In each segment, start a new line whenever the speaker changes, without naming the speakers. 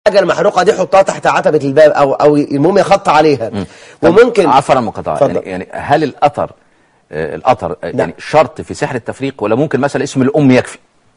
الحاجه المحروقه دي حطها تحت عتبه الباب او او المهم يخط عليها وممكن
عفوا المقاطعه
اتفضل.
يعني, يعني هل الاثر آه، الاثر آه، يعني شرط في سحر التفريق ولا ممكن مثلا اسم الام يكفي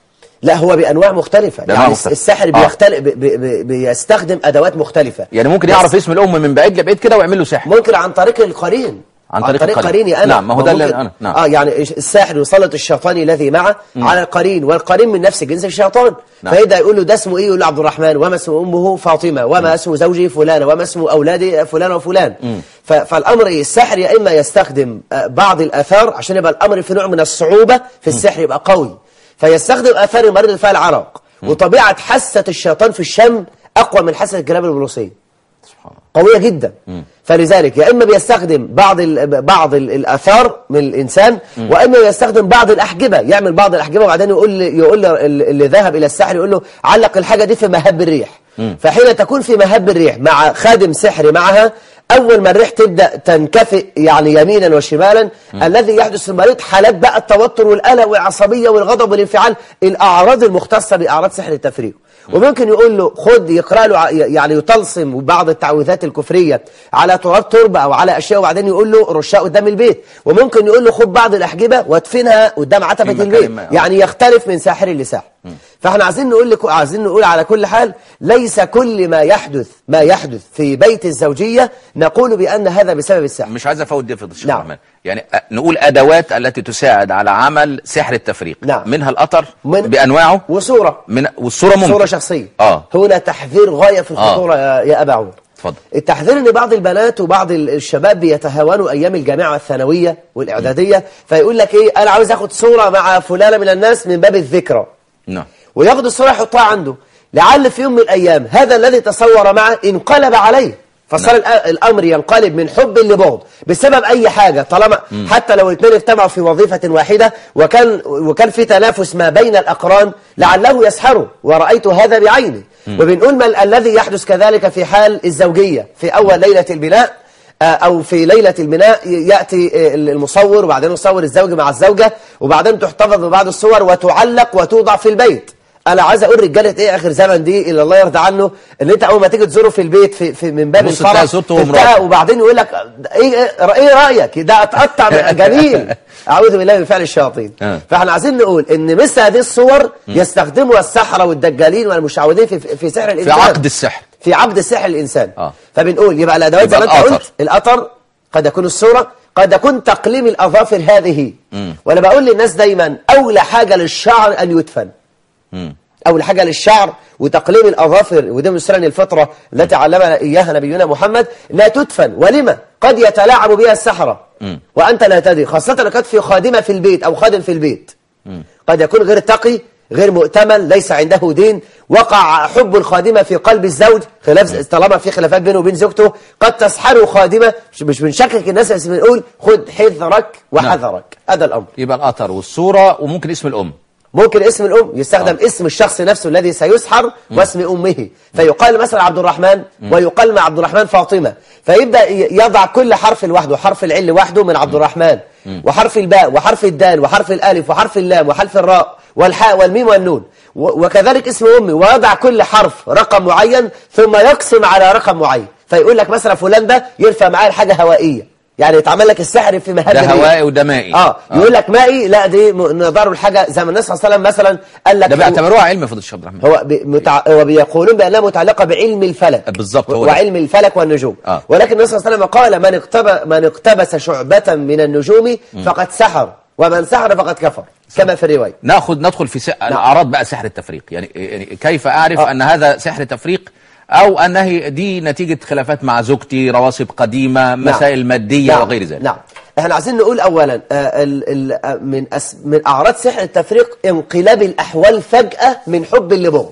لا هو بانواع مختلفه
بأنواع
يعني
مختلفة.
الساحر
آه.
بيختلف بي بي بيستخدم ادوات مختلفه
يعني ممكن
بس
يعرف اسم الام من بعيد لبعيد كده ويعمل له سحر
ممكن عن طريق القرين
عن طريق القرين.
قريني انا
نعم، ما هو ده اللي
ممكن-
أنا- نعم.
اه يعني الساحر يسلط الشيطان الذي معه على القرين والقرين من نفس جنس الشيطان
نعم.
فيبدا يقول له ده اسمه ايه يقول له عبد الرحمن وما اسم امه فاطمه وما اسم زوجي فلانه وما اسم اولادي فلان وفلان ف- فالامر إيه؟ الساحر يا اما يستخدم آه، بعض الاثار عشان يبقى الامر في نوع من الصعوبه في السحر يبقى قوي فيستخدم اثار المريض اللي فيها العرق وطبيعه حاسه الشيطان في الشم اقوى من حاسه الكلاب البوليسيه
سبحان الله
قوية جدا فلذلك يا إما بيستخدم بعض ال بعض ال الآثار من الإنسان وإما يستخدم بعض الأحجبة يعمل بعض الأحجبة وبعدين يقول لي- يقول لي ال- اللي ذهب إلى السحر يقول له علق الحاجة دي في مهب الريح فحين تكون في مهب الريح مع خادم سحري معها أول ما الريح تبدأ تنكفئ يعني يمينا وشمالا الذي يحدث في المريض حالات بقى التوتر والقلق والعصبية والغضب والانفعال الأعراض المختصة بأعراض سحر التفريغ وممكن يقول له خد يقرأ له ع- يعني يطلسم بعض التعويذات الكفرية على تراب تربة أو على أشياء وبعدين يقول له رشها قدام البيت وممكن يقول له خد بعض الأحجبة وادفنها قدام عتبة
في مكان
البيت
ما.
يعني يختلف من ساحر لساحر فاحنا عايزين نقول لك عايزين نقول على كل حال ليس كل ما يحدث ما يحدث في بيت الزوجية نقول بأن هذا بسبب السحر
مش عايز افوت دي في الشيخ
نعم.
الرحمن يعني أ- نقول ادوات التي تساعد على عمل سحر التفريق
نعم.
منها الاثر
من-
بانواعه
وصورة
من والصوره ممكن
صورة شخصية
اه
هنا تحذير غاية في الخطورة يا, يا أبا عمر
اتفضل
التحذير ان بعض البنات وبعض ال- الشباب بيتهاونوا ايام الجامعه الثانويه والاعداديه فيقول لك ايه انا عاوز اخد صوره مع فلانه من الناس من باب الذكرى
نعم
وياخد الصوره يحطها عنده لعل في يوم من الايام هذا الذي تصور معه انقلب عليه فصار الأ- الامر ينقلب من حب لبغض بسبب اي حاجه طالما حتى لو الاثنين اجتمعوا في وظيفه واحده وكان وكان في تنافس ما بين الاقران لعله يسحره ورايت هذا بعيني وبنقول ما ال- الذي يحدث كذلك في حال الزوجيه في اول ليله البناء آه، او في ليله البناء ي- ياتي آه، المصور وبعدين يصور الزوج مع الزوجه وبعدين تحتفظ ببعض الصور وتعلق وتوضع في البيت انا عايز اقول رجاله ايه اخر زمن دي اللي الله يرضى عنه ان انت اول ما تيجي تزوره في البيت في, في من باب
بص
الفرح
تلاقي صورته
تلتقى
ومراته.
وبعدين يقول لك ايه ايه ايه رايك ده اتقطع جميل اعوذ بالله من فعل الشياطين
آه.
فاحنا عايزين نقول ان مثل هذه الصور يستخدمها السحره والدجالين والمشعوذين في في سحر
في
الانسان
عقد السحر
في عقد السحر الانسان
آه.
فبنقول يبقى الادوات زي
يبقى
ما انت
القطر.
قلت القطر قد يكون الصوره قد يكون تقليم الاظافر هذه وانا بقول للناس دايما اولى حاجه للشعر ان يدفن
مم.
أول حاجة للشعر وتقليم الأظافر ودي من سنن الفطرة التي علمنا إياها نبينا محمد لا تدفن ولما قد يتلاعب بها السحرة وأنت لا تدري خاصة لو كانت في خادمة في البيت أو خادم في البيت قد يكون غير تقي غير مؤتمن ليس عنده دين وقع حب الخادمة في قلب الزوج خلاف طالما في خلافات بينه وبين زوجته قد تسحره خادمة مش- مش بنشكك الناس بس بنقول خد حذرك وحذرك هذا الأمر
يبقى الاثر والصوره وممكن اسم الام
ممكن اسم الأم يستخدم اسم الشخص نفسه الذي سيسحر واسم أمه فيقال مثلا عبد الرحمن ويقال مع عبد الرحمن فاطمة فيبدأ ي- يضع كل حرف لوحده حرف العل لوحده من عبد الرحمن وحرف الباء وحرف الدال وحرف الألف وحرف اللام وحرف الراء والحاء والميم والنون و- وكذلك اسم أمي ويضع كل حرف رقم معين ثم يقسم على رقم معين فيقول لك مثلا فلان ده ينفع معاه الحاجة هوائية يعني يتعمل لك السحر في مهد
ده
الريح.
هوائي وده مائي
اه يقول لك مائي لا دي م- نظاره الحاجه زي ما النبي صلى الله عليه وسلم مثلا قال لك
ده بيعتبروها علم فضل الشيخ عبد الرحمن
هو بي- متع... هو بيقولون بانها متعلقه بعلم الفلك
بالظبط، هو
و-
ده.
وعلم الفلك والنجوم
آه.
ولكن النبي صلى الله عليه وسلم قال من اقتب... من اقتبس شعبه من النجوم فقد سحر ومن سحر فقد كفر كما في الروايه
ناخد ندخل في س... الاعراض بقى سحر التفريق يعني يعني كيف اعرف
آه.
ان هذا سحر تفريق او انه دي نتيجه خلافات مع زوجتي رواسب قديمه مسائل ماديه
نعم.
وغير ذلك
نعم احنا عايزين نقول اولا آه، ال ال آه، من أس من اعراض سحر التفريق انقلاب الاحوال فجاه من حب لبغض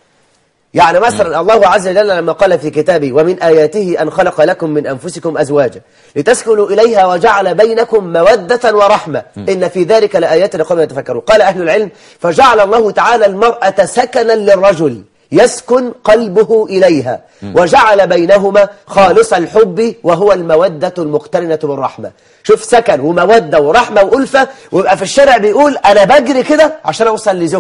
يعني مثلا الله عز وجل لما قال في كتابه ومن آياته أن خلق لكم من أنفسكم أزواجا لتسكنوا إليها وجعل بينكم مودة ورحمة إن في ذلك لآيات لقوم يتفكرون قال أهل العلم فجعل الله تعالى المرأة سكنا للرجل يسكن قلبه إليها وجعل بينهما خالص الحب وهو المودة المقترنة بالرحمة شوف سكن ومودة ورحمة وألفة ويبقى في الشارع بيقول أنا بجري كده عشان أوصل لزوجتي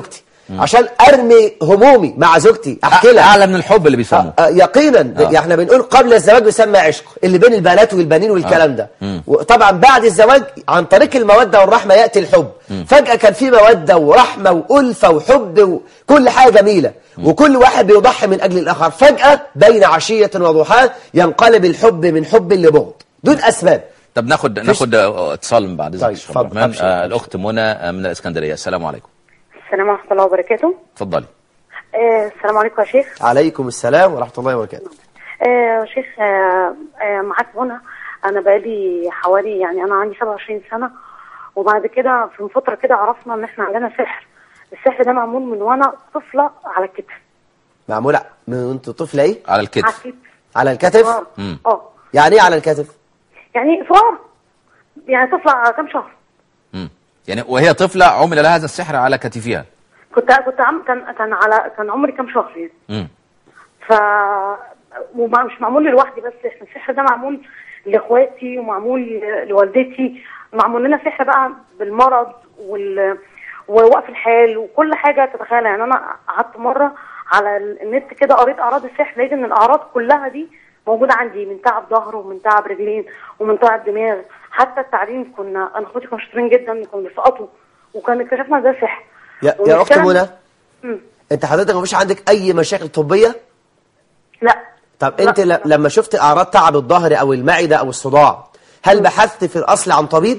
عشان ارمي همومي مع زوجتي احكي لها
اعلى من الحب اللي بيسموه
آه، يقينا
آه.
يعني احنا بنقول قبل الزواج بيسمى عشق اللي بين البنات والبنين والكلام ده وطبعا بعد الزواج عن طريق المودة والرحمة يأتي الحب فجأة كان في مودة ورحمة وألفة وحب وكل حاجة جميلة وكل واحد بيضحي من أجل الآخر فجأة بين عشية وضحاها ينقلب الحب من حب لبغض دون أسباب
طب ناخد ناخد آه، اتصال من بعد
طيب،
اذنك شيخ عبد
اتفضل،
الرحمن
أبشر،
آه،
أبشر.
الاخت منى آه، من الاسكندريه السلام عليكم
السلام ورحمة الله وبركاته
اتفضلي
آه السلام عليكم يا شيخ
عليكم السلام ورحمة الله وبركاته
آه يا شيخ آه آه معاك منى أنا بقالي حوالي يعني أنا عندي 27 سنة وبعد كده في فترة كده عرفنا إن إحنا عندنا سحر السحر ده معمول من وأنا طفلة على الكتف
معمولة من وانت طفلة ايه
على
على
الكتف
الكتف
على الكتف
اه
مم.
اه
يعني ايه على الكتف
يعني صغيرة يعني طفلة على كام شهر
مم. يعني وهي طفله عمل لها هذا السحر على كتفها
كنت كنت عم كان كان على كان عمري كام شهر يعني
مم.
ف وما مش معمول لوحدي بس احنا السحر ده معمول لاخواتي ومعمول لوالدتي معمول لنا سحر بقى بالمرض وال ووقف الحال وكل حاجه تتخيلها يعني انا قعدت مره على النت كده قريت اعراض السحر لقيت ان الاعراض كلها دي موجوده عندي من تعب ظهر ومن تعب رجلين ومن تعب دماغ حتى التعليم كنا انا اخواتي كانوا شاطرين جدا وكانوا بيسقطوا وكان اكتشفنا ده سحر
يا, يا أخت
والمشكلة-
منى
مم.
انت حضرتك مفيش عندك أي مشاكل طبية
لا
طب
لا.
انت ل- لما شفت اعراض تعب الظهر او المعده او الصداع هل بحثت في الاصل عن طبيب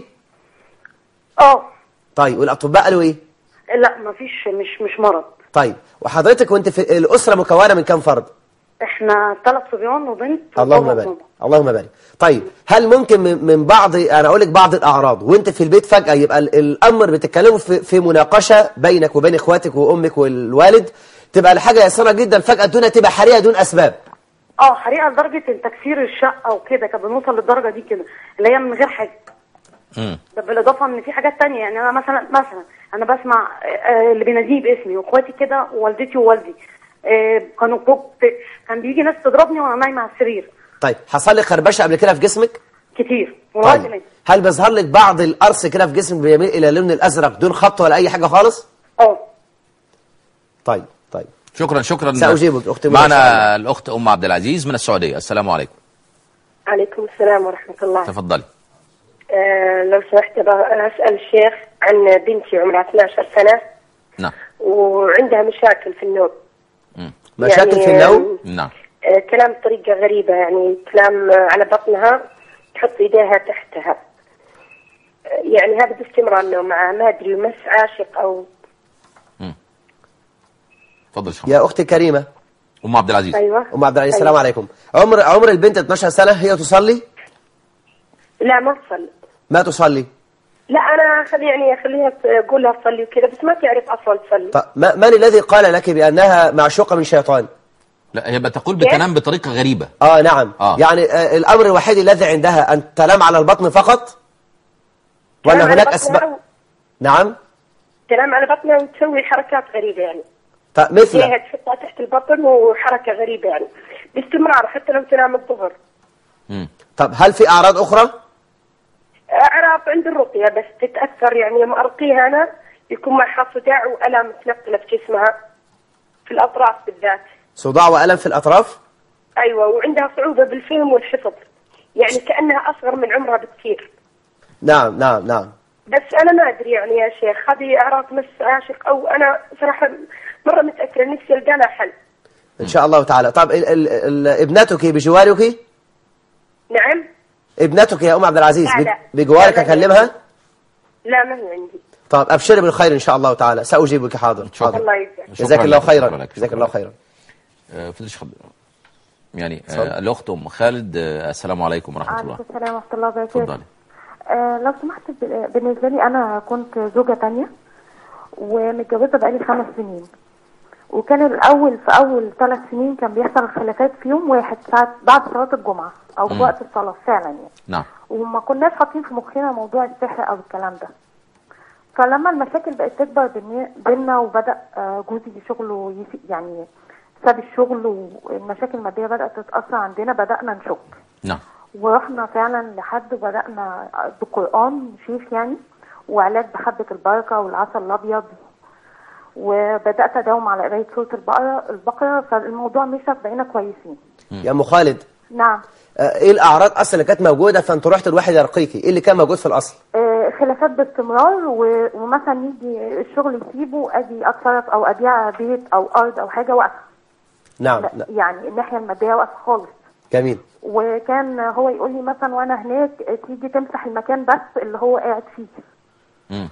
اه
طيب والاطباء قالوا ايه
لا مفيش مش مش مرض
طيب وحضرتك وانت في الاسره مكونه من كام فرد
احنا ثلاث صبيان وبنت
اللهم
وبابا
بارك
وماما.
اللهم بارك طيب هل ممكن من من بعض انا اقول لك بعض الاعراض وانت في البيت فجاه يبقى ال- الامر بتتكلموا في, في مناقشه بينك وبين اخواتك وامك والوالد تبقى الحاجه يسيره جدا فجاه دون تبقى حريقه دون اسباب
اه حريقه لدرجه ان تكسير الشقه وكده كانت بنوصل للدرجه دي كده اللي هي من غير حاجه
مم.
ده بالاضافه ان في حاجات تانية يعني انا مثلا مثلا انا بسمع آه، اللي بيناديه باسمي واخواتي كده ووالدتي ووالدي آه، كانوا كنت كان بيجي ناس تضربني وانا نايمه على السرير
طيب حصل لك خربشه قبل كده في جسمك
كتير ولغايه
طيب
الآن.
هل بيظهر لك بعض القرص كده في جسمك بيميل الى اللون الازرق دون خط ولا اي حاجه خالص
اه
طيب طيب
شكرا شكرا
سأجيبك أختي منى إن شاء
معنا
الله.
الاخت ام عبد العزيز من السعوديه السلام عليكم
عليكم السلام ورحمة الله
تفضلي
آه لو سمحت أبغى أسأل الشيخ عن بنتي عمرها 12 سنة
نعم
وعندها مشاكل في النوم
مشاكل في النوم
نعم
آه كلام بطريقة غريبة يعني كلام آه، على بطنها تحط إيديها تحتها آه يعني هذا باستمرار النوم معها ما أدري مس عاشق أو
تفضل شيخ
يا اختي كريمه
ام عبد العزيز
أيوة
ام عبد العزيز
أيوة.
السلام عليكم عمر عمر البنت 12 سنه هي تصلي
لا ما تصلي
ما تصلي
لا أنا أخلي يعني أخليها تقول لها تصلي وكذا بس ما تعرف أصلا تصلي
طب ما من الذي قال لك بانها معشوقه من شيطان
لا هي بتقول بتنام بطريقه غريبه
اه نعم
آه.
يعني آه الامر الوحيد الذي عندها ان تنام على البطن فقط ولا
تنام على
هناك
بطنها
اسباب
و-
نعم
تنام على بطنها وتسوي حركات غريبة يعني
طب مثل
ايديها تحطها تحت البطن وحركة غريبة يعني باستمرار حتى لو تنام الظهر
مم.
طب هل في اعراض اخرى
أعراض عند الرقية بس تتأثر يعني لما أرقيها أنا يكون معها صداع وألم متنقلة في جسمها في الأطراف بالذات
صداع والم في الاطراف
أيوة وعندها صعوبة بالفهم والحفظ يعني كأنها أصغر من عمرها بكثير
نعم نعم نعم
بس أنا ما أدري يعني يا شيخ هذه أعراض مس عاشق أو أنا صراحة مرة متأكدة نفسي ألقى لها حل
ان شاء الله تعالى طب ال ال ال ابنتك بجوارك
نعم
ابنتك يا ام عبد العزيز
لا، لا.
بجوارك
لا، لا.
اكلمها
لا ما هي عندي
طب ابشري بالخير ان شاء الله تعالى ساجيبك حاضر
شكرا.
حاضر
الله يجزاك
جزاك
شكراً
الله
لك،
خيرا
شكراً لك،
جزاك
شكراً
الله
لك.
خيرا
آه، فضلش خب... يعني آه الاخت ام خالد آه السلام عليكم ورحمه الله
عليكم السلام ورحمة الله وبركاته
اتفضلي
آه لو سمحت ب- بالنسبة لي أنا كنت زوجة تانية ومتجوزة بقالي خمس سنين وكان الأول في أول ثلاث سنين كان بيحصل خلافات في يوم واحد ساعة بعد صلاة الجمعة أو في
مم.
وقت الصلاة فعلا يعني
نعم
وما كناش حاطين في مخنا موضوع السحر أو الكلام ده فلما المشاكل بقت تكبر بيني- بينا وبدأ آه، جوزي شغله يسي يعني ساب الشغل والمشاكل المادية بدأت تتأثر عندنا بدأنا نشك
نعم
ورحنا فعلا لحد بدأنا بقرآن شيخ يعني وعلاج بحبة البركة والعسل الأبيض وبدات اداوم على قرايه سوره البقره البقره فالموضوع مشى بقينا كويسين
يا ام خالد
نعم
آه، ايه الاعراض اصلا اللي كانت موجوده فانتوا رحتوا لواحد يرقيكي ايه اللي كان موجود في الاصل
آه، خلافات باستمرار و- ومثلا يجي الشغل يسيبه اجي اتصرف او ابيع بيت او ارض او حاجه واقفه
نعم
لا،
نعم.
يعني الناحيه الماديه واقفه خالص
جميل
وكان هو يقول لي مثلا وانا هناك تيجي تمسح المكان بس اللي هو قاعد فيه
مم.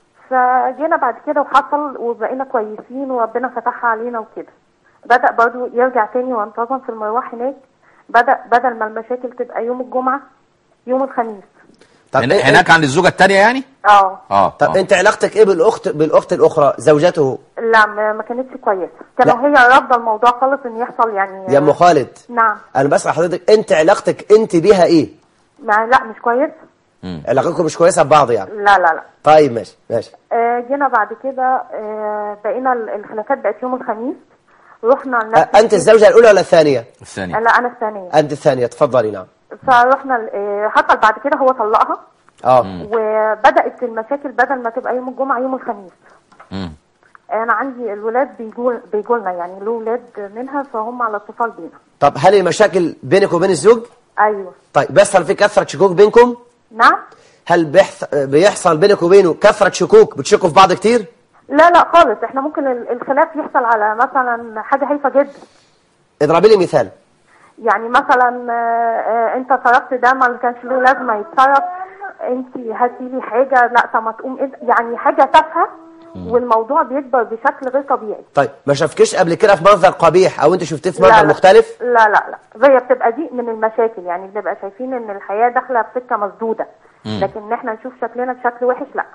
فجينا بعد كده وحصل وبقينا كويسين وربنا فتحها علينا وكده بدأ برضو يرجع تاني وانتظم في المروح هناك بدأ بدل ما المشاكل تبقى يوم الجمعة يوم الخميس
طب
هنا-
إيه-
هناك عند الزوجه الثانيه يعني
اه
اه
طب
آه.
انت علاقتك ايه بالاخت بالاخت الاخرى زوجته
لا ما ما كانتش كويسة كانوا هي رافضة الموضوع خالص ان يحصل يعني
يا ام خالد
نعم
انا بسال حضرتك انت علاقتك انت بيها ايه
ما لا مش كويس
علاقتكم مش كويسه ببعض يعني
لا لا لا
طيب ماشي ماشي
آه جينا بعد كده آه بقينا ال- الخلافات بقت يوم الخميس رحنا
أ-
لنفس
انت الزوجه الاولى ولا الثانيه
الثانيه
لا انا الثانية
انت الثانيه تفضلي نعم
فرحنا ال- آه، حصل بعد كده هو طلقها
اه
وبدأت المشاكل بدل ما تبقى يوم الجمعة يوم الخميس
مم.
أنا عندي الولاد بيجوا بيجوا لنا يعني له ولاد منها فهم على اتصال بينا
طب هل المشاكل بينك وبين الزوج
أيوه
طيب بيحصل في كثره شكوك بينكم
نعم
هل بيحص... بيحصل بينك وبينه كثره شكوك بتشكوا في بعض كتير
لا لا خالص احنا ممكن ال- الخلاف يحصل على مثلا حاجة هايفة جدا
اضربي لي مثال
يعني مثلا آه، آه، انت صرفت ده ما كانش له لازمة يتصرف انت هاتي لي حاجة لا طب ما تقوم انت يعني حاجة تافهة والموضوع بيكبر بشكل غير طبيعي
طيب ما شافكش قبل كده في منظر قبيح او انت شفتيه في
لا
منظر
لا.
مختلف
لا لا لا هي بتبقى دي من المشاكل يعني بنبقى شايفين ان الحياه داخله في سكه مسدوده لكن ان احنا نشوف شكلنا بشكل وحش لا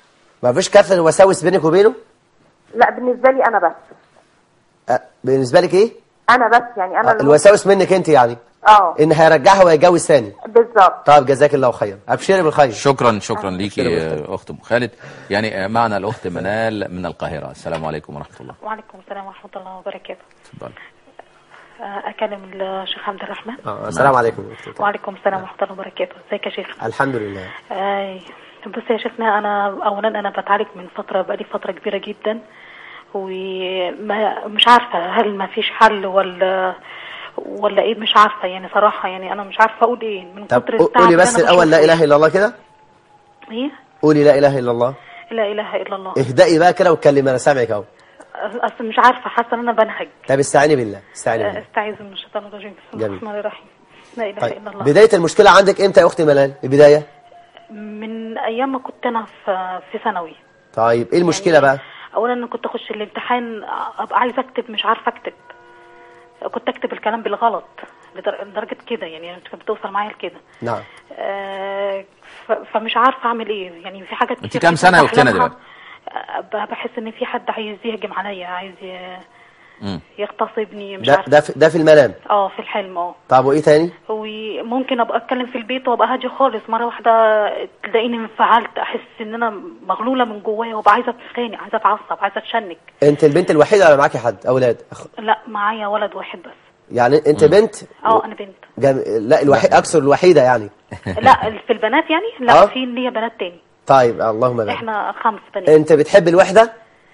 ما فيش كثره وساوس بينك وبينه
لا بالنسبه لي انا بس
أه بالنسبه لك ايه
انا بس يعني انا
آه،
اللي
الوساوس منك انت يعني
اه
ان هيرجعها ويتجوز ثاني
بالظبط
طيب جزاك الله خيرا ابشري بالخير
شكرا شكرا
شكرا
ليكي
بالخير.
آه، اخت ام خالد يعني آه، معنا الاخت منال من القاهره السلام عليكم ورحمه الله
وعليكم السلام ورحمة الله وبركاته
اتفضل
آه، أكلم الشيخ عبد الرحمن
آه السلام عليكم
وعليكم السلام ورحمة الله وبركاته ازيك يا شيخ
الحمد لله
آه، بص يا شيخنا أنا أولا أنا بتعالج من فترة بقالي فترة كبيرة جدا ومش عارفة هل ما فيش حل ولا ولا ايه مش عارفة يعني صراحة يعني أنا مش عارفة أقول ايه من
طب
كتر التعب
قولي
اللي
بس
أنا
الاول لا
بشوفه.
اله الا الله كده
ايه
قولي لا اله الا الله
لا إله إلا الله
اهدئي بقى كده واتكلمي انا سامعك اهو
أصل مش عارفة حاسة إن أنا بنهج
طب استعيني بالله استعيني بالله
استعيذ من الشيطان الرجيم بسم الله
جميل.
الرحمن الرحيم لا إله
طيب
إلا الله
بدايه المشكله عندك امتى يا اختي ملال البدايه
من ايام ما كنت انا في في ثانوي
طيب ايه المشكله بقى
اولا انا كنت اخش الامتحان ابقى عايزه اكتب مش عارفه اكتب كنت اكتب الكلام بالغلط لدر- لدرجه كده يعني كانت بتوصل معايا لكده
نعم
آه، ف- فمش عارفه اعمل ايه يعني في حاجات
انت
كتير
كام
كنت
سنة يا أختنا
بحلمها.
دلوقتي؟
آه، ب- بحس ان في حد عايز يهجم عليا عايز ي-
مم.
يغتصبني مش
ده
عارفه
ده في, ده في المنام
اه في الحلم اه
طب وايه تاني
وممكن ابقى اتكلم في البيت وابقى هادي خالص مره واحده تلاقيني انفعلت احس ان انا مغلوله من جوايا وابقى عايزه اتخانق عايزه اتعصب عايزه اتشنج
انت البنت الوحيده ولا معاكي حد اولاد أخ-
لا معايا ولد واحد بس
يعني انت بنت
اه انا بنت
جم... لا الوحيد اكثر الوحيده يعني
لا في البنات يعني لا
آه.
في ليا بنات تاني
طيب اللهم بارك
احنا خمس بنات
انت بتحب الوحده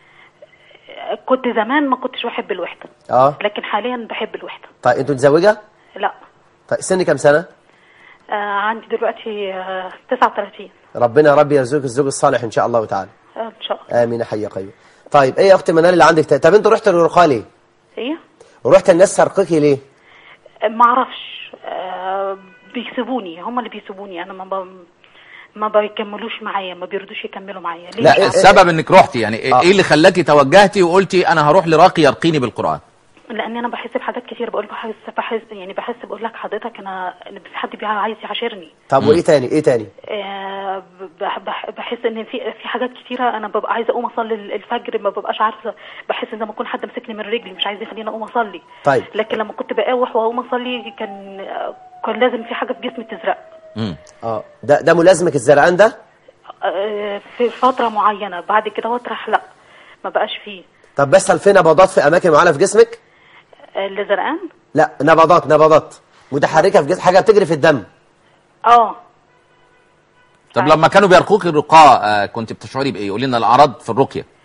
كنت زمان ما كنتش بحب الوحده
اه
لكن حاليا بحب الوحده
طيب انت متزوجه
لا
طيب سن كام سنه
آه عندي دلوقتي آه 39
ربنا يا رب يرزقك الزوج الصالح ان شاء الله تعالى
آه ان شاء الله
امين يا حي يا قيوم طيب ايه يا اختي منال اللي عندك طب انت رحت للرقاه ليه
ايه
ورحت الناس سرقكي ليه
ما اعرفش آه بيسيبوني هم اللي بيسيبوني انا ما ب... ما بيكملوش معايا ما بيرضوش يكملوا معايا ليه
لا،
مش
إيه-
عارفة.
السبب انك رحتي يعني ايه
آه.
إيه اللي خلاكي توجهتي وقلتي انا هروح لراقي يرقيني بالقران
لان انا بحس بحاجات كتير بقول بحس بحس يعني بحس بقول لك حضرتك انا إن في حد بيع- عايز يعاشرني
طب وايه تاني ايه تاني
آه، بح- بح- بحس ان في في حاجات كتيره انا ببقى عايزه اقوم اصلي الفجر ما ببقاش عارفه بحس ان لما يكون حد مسكني من رجلي مش عايز يخليني اقوم اصلي
طيب.
لكن لما كنت بقاوح واقوم اصلي كان آه، كان لازم في حاجه في جسمي تزرق
مم.
اه ده ده ملازمك الزرقان ده
آه، في فتره معينه بعد كده واطرح لا ما بقاش فيه
طب بيحصل في نبضات في اماكن معينه في جسمك
آه، اللي زرقان
لا نبضات نبضات متحركه في جسم حاجه بتجري في الدم
اه
طب لما كانوا بيرقوك الرقاء آه، كنت بتشعري بايه قولي لنا الاعراض في الرقيه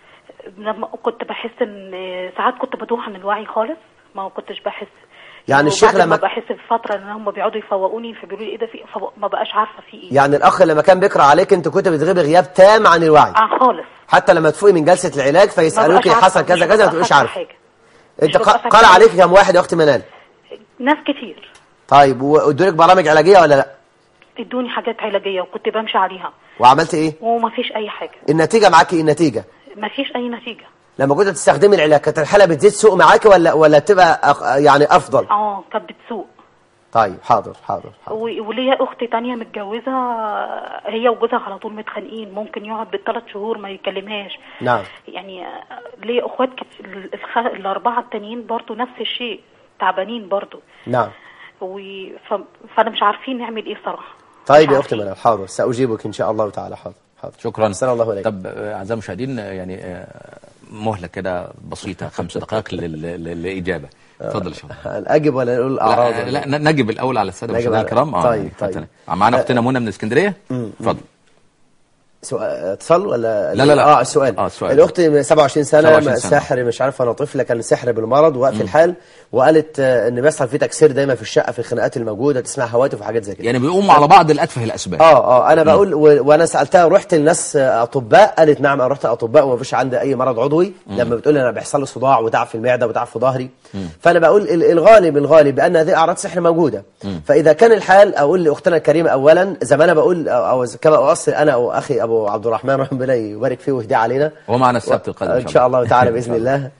لما كنت بحس ان ساعات كنت بدوخ عن الوعي خالص ما كنتش بحس
يعني الشيخ
وبعد
لما-
ما بحس بفتره ان هم بيقعدوا يفوقوني فبيقولوا لي ايه ده في فوق- ما بقاش عارفه في ايه
يعني الاخ لما كان بيقرا عليك انت كنت بتغيبي غياب تام عن الوعي
اه خالص
حتى لما تفوقي من جلسه العلاج
ما
فيسالوك
بقاش
حصل
عارفة،
كذا
مش
كذا ما
ببقى
تبقيش
فاكرة
عارفه
حاجة.
انت
مش ببقى
ق-
فاكرة
قرأ
حاجة.
عليك كم واحد يا اخت منال
ناس كتير
طيب وادولك برامج علاجيه ولا لا
ادوني حاجات علاجيه وكنت بمشي عليها
وعملت ايه
وما فيش اي حاجه
النتيجه معاكي ايه النتيجه
ما فيش اي نتيجه
لما كنت تستخدمي العلاج كانت الحاله بتزيد سوء معاكي ولا ولا تبقى أق- يعني افضل
اه كانت بتسوق
طيب حاضر حاضر, حاضر.
و- وليا اخت تانية متجوزة هي وجوزها على طول متخانقين ممكن يقعد بالثلاث شهور ما يكلمهاش
نعم
يعني ليا اخوات كت... الخ... الاربعة التانيين برضو نفس الشيء تعبانين برضو
نعم
و... ف... فانا مش عارفين نعمل ايه صراحة
طيب
مش
يا اختي
عارفين.
منال حاضر ساجيبك ان شاء الله تعالى حاضر حاضر
شكرا
أحسن الله إليك.
طب آه، اعزائي المشاهدين آه، يعني آه، مهله كده بسيطه خمس دقائق لل- لل- للاجابه اتفضل يا شباب
اجب ولا نقول الاعراض
لا,
ولا-
لا ن- نجب الاول على الساده
نجب
المشاهدين
على-
الكرام اه
طيب،
يعني
طيب.
فترة. معانا اختنا منى من اسكندريه اتفضل
سؤال اتصال ولا
لا، لا، لا.
اه السؤال
آه، السؤال.
الاخت 27 سنه
27 سنة.
سحر مش عارفه انا طفله كان سحر بالمرض ووقف الحال وقالت آه، ان بيحصل فيه تكسير دايما في الشقه في الخناقات الموجوده تسمع هواتف وحاجات زي كده
يعني بيقوموا على بعض الاتفه الاسباب
اه اه انا بقول و... وانا سالتها رحت لناس آه، اطباء قالت نعم انا رحت اطباء وما فيش عندي اي مرض عضوي لما بتقول لي انا بيحصل لي صداع وتعب في المعده وتعب في ظهري فانا بقول ال- الغالب الغالب بان هذه اعراض سحر موجوده فاذا كان الحال اقول لاختنا الكريمه اولا زي ما انا بقول او, أو كما اؤصل انا واخي ابو عبد الرحمن ربنا يبارك فيه ويهديه علينا
ومعنا السبت القادم
ان شاء الله تعالى باذن الله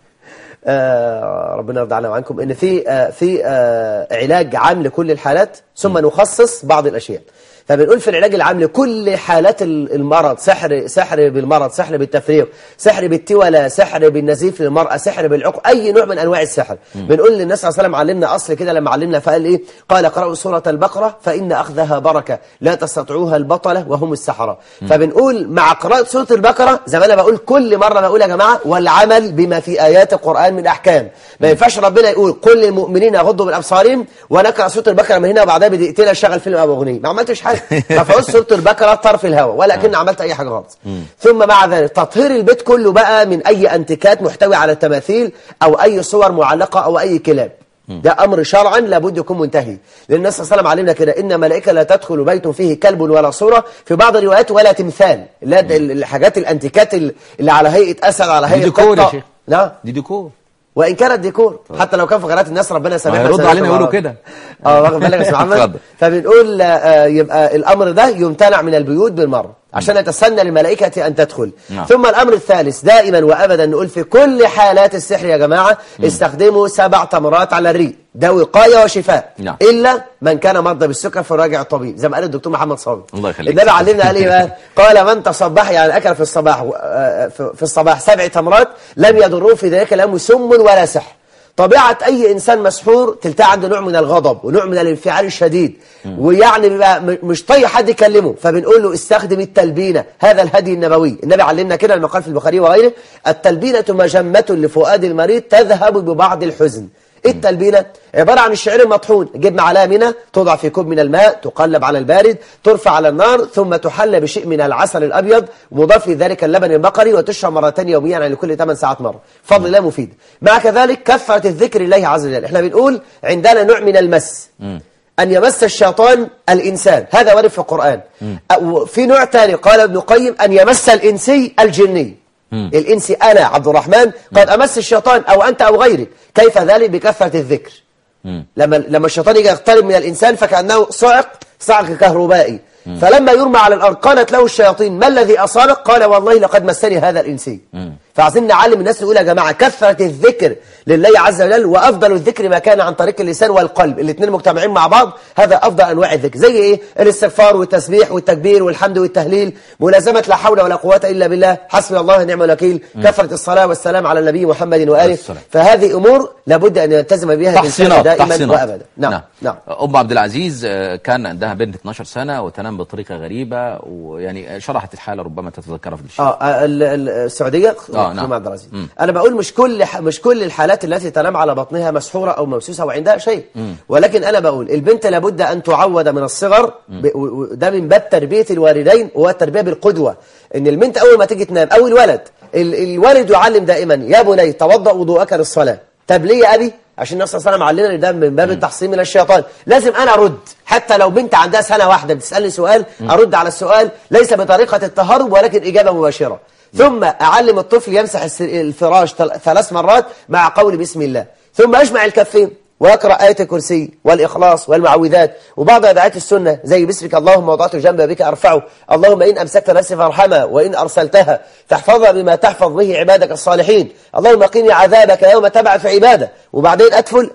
آه ربنا يرضى عنا وعنكم ان في آه في آه علاج عام لكل الحالات ثم نخصص بعض الاشياء فبنقول في العلاج العام لكل حالات ال- المرض سحر سحر بالمرض سحر بالتفريق سحر بالتولى سحر بالنزيف للمرأة سحر بالعقل أي نوع من أنواع السحر بنقول للنبي صلى الله عليه وسلم علمنا أصل كده لما علمنا فقال إيه قال اقرأوا سورة البقرة فإن أخذها بركة لا تستطيعوها البطلة وهم السحرة فبنقول مع قراءة سورة البقرة زي ما أنا بقول كل مرة بقول يا جماعة والعمل بما في آيات القرآن من أحكام ما ينفعش ربنا يقول كل المؤمنين يغضوا من أبصارهم ونقرأ سورة البقرة من هنا وبعدها بدقيقتين أشغل فيلم أو أغنية ما عملتش حاجة مفعول سورة البقرة طرف الهواء ولكن عملت أي حاجة خالص ثم مع ذلك تطهير البيت كله بقى من أي أنتيكات محتوي على تماثيل أو أي صور معلقة أو أي كلاب ده أمر شرعا لابد يكون منتهي لأن النبي صلى الله عليه وسلم علمنا كده إن ملائكة لا تدخل بيت فيه كلب ولا صورة في بعض الروايات ولا تمثال لا ده ال- الحاجات الأنتيكات ال- اللي على هيئة أسد على
دي
هيئة
ديكور يا
قطة.
شيخ
نعم
دي ديكور
وإن كانت ديكور حتى لو كان في قناة الناس ربنا يسامحنا
هيردوا
ويسامحنا
علينا يقولوا
بعض.
كده.
اه واخد بالك يا استاذ محمد
اتفضل.
فبنقول آه، يبقى الامر ده يمتنع من البيوت بالمره عشان يتسنى للملائكه ان تدخل
نعم.
ثم الامر الثالث دائما وابدا نقول في كل حالات السحر يا جماعه استخدموا سبع تمرات على الريق ده وقايه وشفاء
نعم.
الا من كان مرضى بالسكر فراجع الطبيب زي ما قال الدكتور محمد صابر
الله يخليك.
النبي علمنا قال ايه بقى قال من تصبح يعني اكل في الصباح آه، في في الصباح سبع تمرات لم يضروه في ذلك اليوم سم ولا سحر طبيعة أي إنسان مسحور تلتقى عنده نوع من الغضب ونوع من الانفعال الشديد ويعني بيبقى م- مش طايق حد يكلمه فبنقول له استخدم التلبينة هذا الهدي النبوي النبي علمنا كده لما قال في البخاري وغيره التلبينة مجمة لفؤاد المريض تذهب ببعض الحزن التلبينة عبارة عن الشعير المطحون جيب معلقة منها توضع في كوب من الماء تقلب على البارد ترفع على النار ثم تحل بشيء من العسل الأبيض مضاف لذلك اللبن البقري وتشرب مرتين يوميا يعني لكل 8 ساعات مرة فضل الله مفيد مع كذلك كثرة الذكر لله عز وجل احنا بنقول عندنا نوع من المس أن يمس الشيطان الإنسان هذا وارد في القرآن أو في نوع ثاني قال ابن قيم أن يمس الإنسي الجني الإنسي أنا عبد الرحمن قد أمس الشيطان أو أنت أو غيرك كيف ذلك بكثرة الذكر لما لما الشيطان يجي يقترب من الإنسان فكأنه صعق صعق كهربائي فلما يرمى على الأرض قالت له الشياطين ما الذي أصابك قال والله لقد مسني هذا الإنسي فعايزين نعلم الناس نقول يا جماعة كثرة الذكر لله عز وجل وأفضل الذكر ما كان عن طريق اللسان والقلب الاثنين مجتمعين مع بعض هذا أفضل أنواع الذكر زي إيه الاستغفار والتسبيح والتكبير والحمد والتهليل ملازمة لا حول ولا قوة إلا بالله حسبي الله ونعم الوكيل كثرة الصلاة والسلام على النبي محمد وآله
السلام.
فهذه أمور لابد أن يلتزم بها الإنسان
تحصينات
دائما
تحصينات
وأبدا نعم نعم
ام عبد العزيز آه، كان عندها بنت 12 سنه وتنام بطريقه غريبه ويعني شرحت الحاله ربما تتذكرها في الشيء
اه ال- ال- السعودية
آه. آه، نعم.
زوم عبد العزيز انا بقول مش كل ح- مش كل الحالات التي تنام على بطنها مسحوره او ممسوسه وعندها شيء ولكن انا بقول البنت لابد ان تعود من الصغر ب- و- و- ده من باب تربيه الوالدين والتربيه بالقدوه ان البنت اول ما تيجي تنام او الولد ال- الوالد يعلم دائما يا بني توضا وضوءك للصلاه طب ليه يا ابي عشان النبي صلى الله عليه وسلم علمنا ان ده من باب التحصين من الشيطان لازم انا ارد حتى لو بنت عندها سنه واحده بتسالني سؤال ارد على السؤال ليس بطريقه التهرب ولكن اجابه مباشره ثم اعلم الطفل يمسح الس- الفراش تل- ثلاث مرات مع قول بسم الله ثم اجمع الكفين ويقرأ آية الكرسي والإخلاص والمعوذات وبعض أدعيات السنة زي باسمك اللهم وضعت جنب بك أرفعه اللهم إن أمسكت نفسي فارحمها وإن أرسلتها فاحفظها بما تحفظ به عبادك الصالحين اللهم قني عذابك يوم تبعث عبادة وبعدين أدفل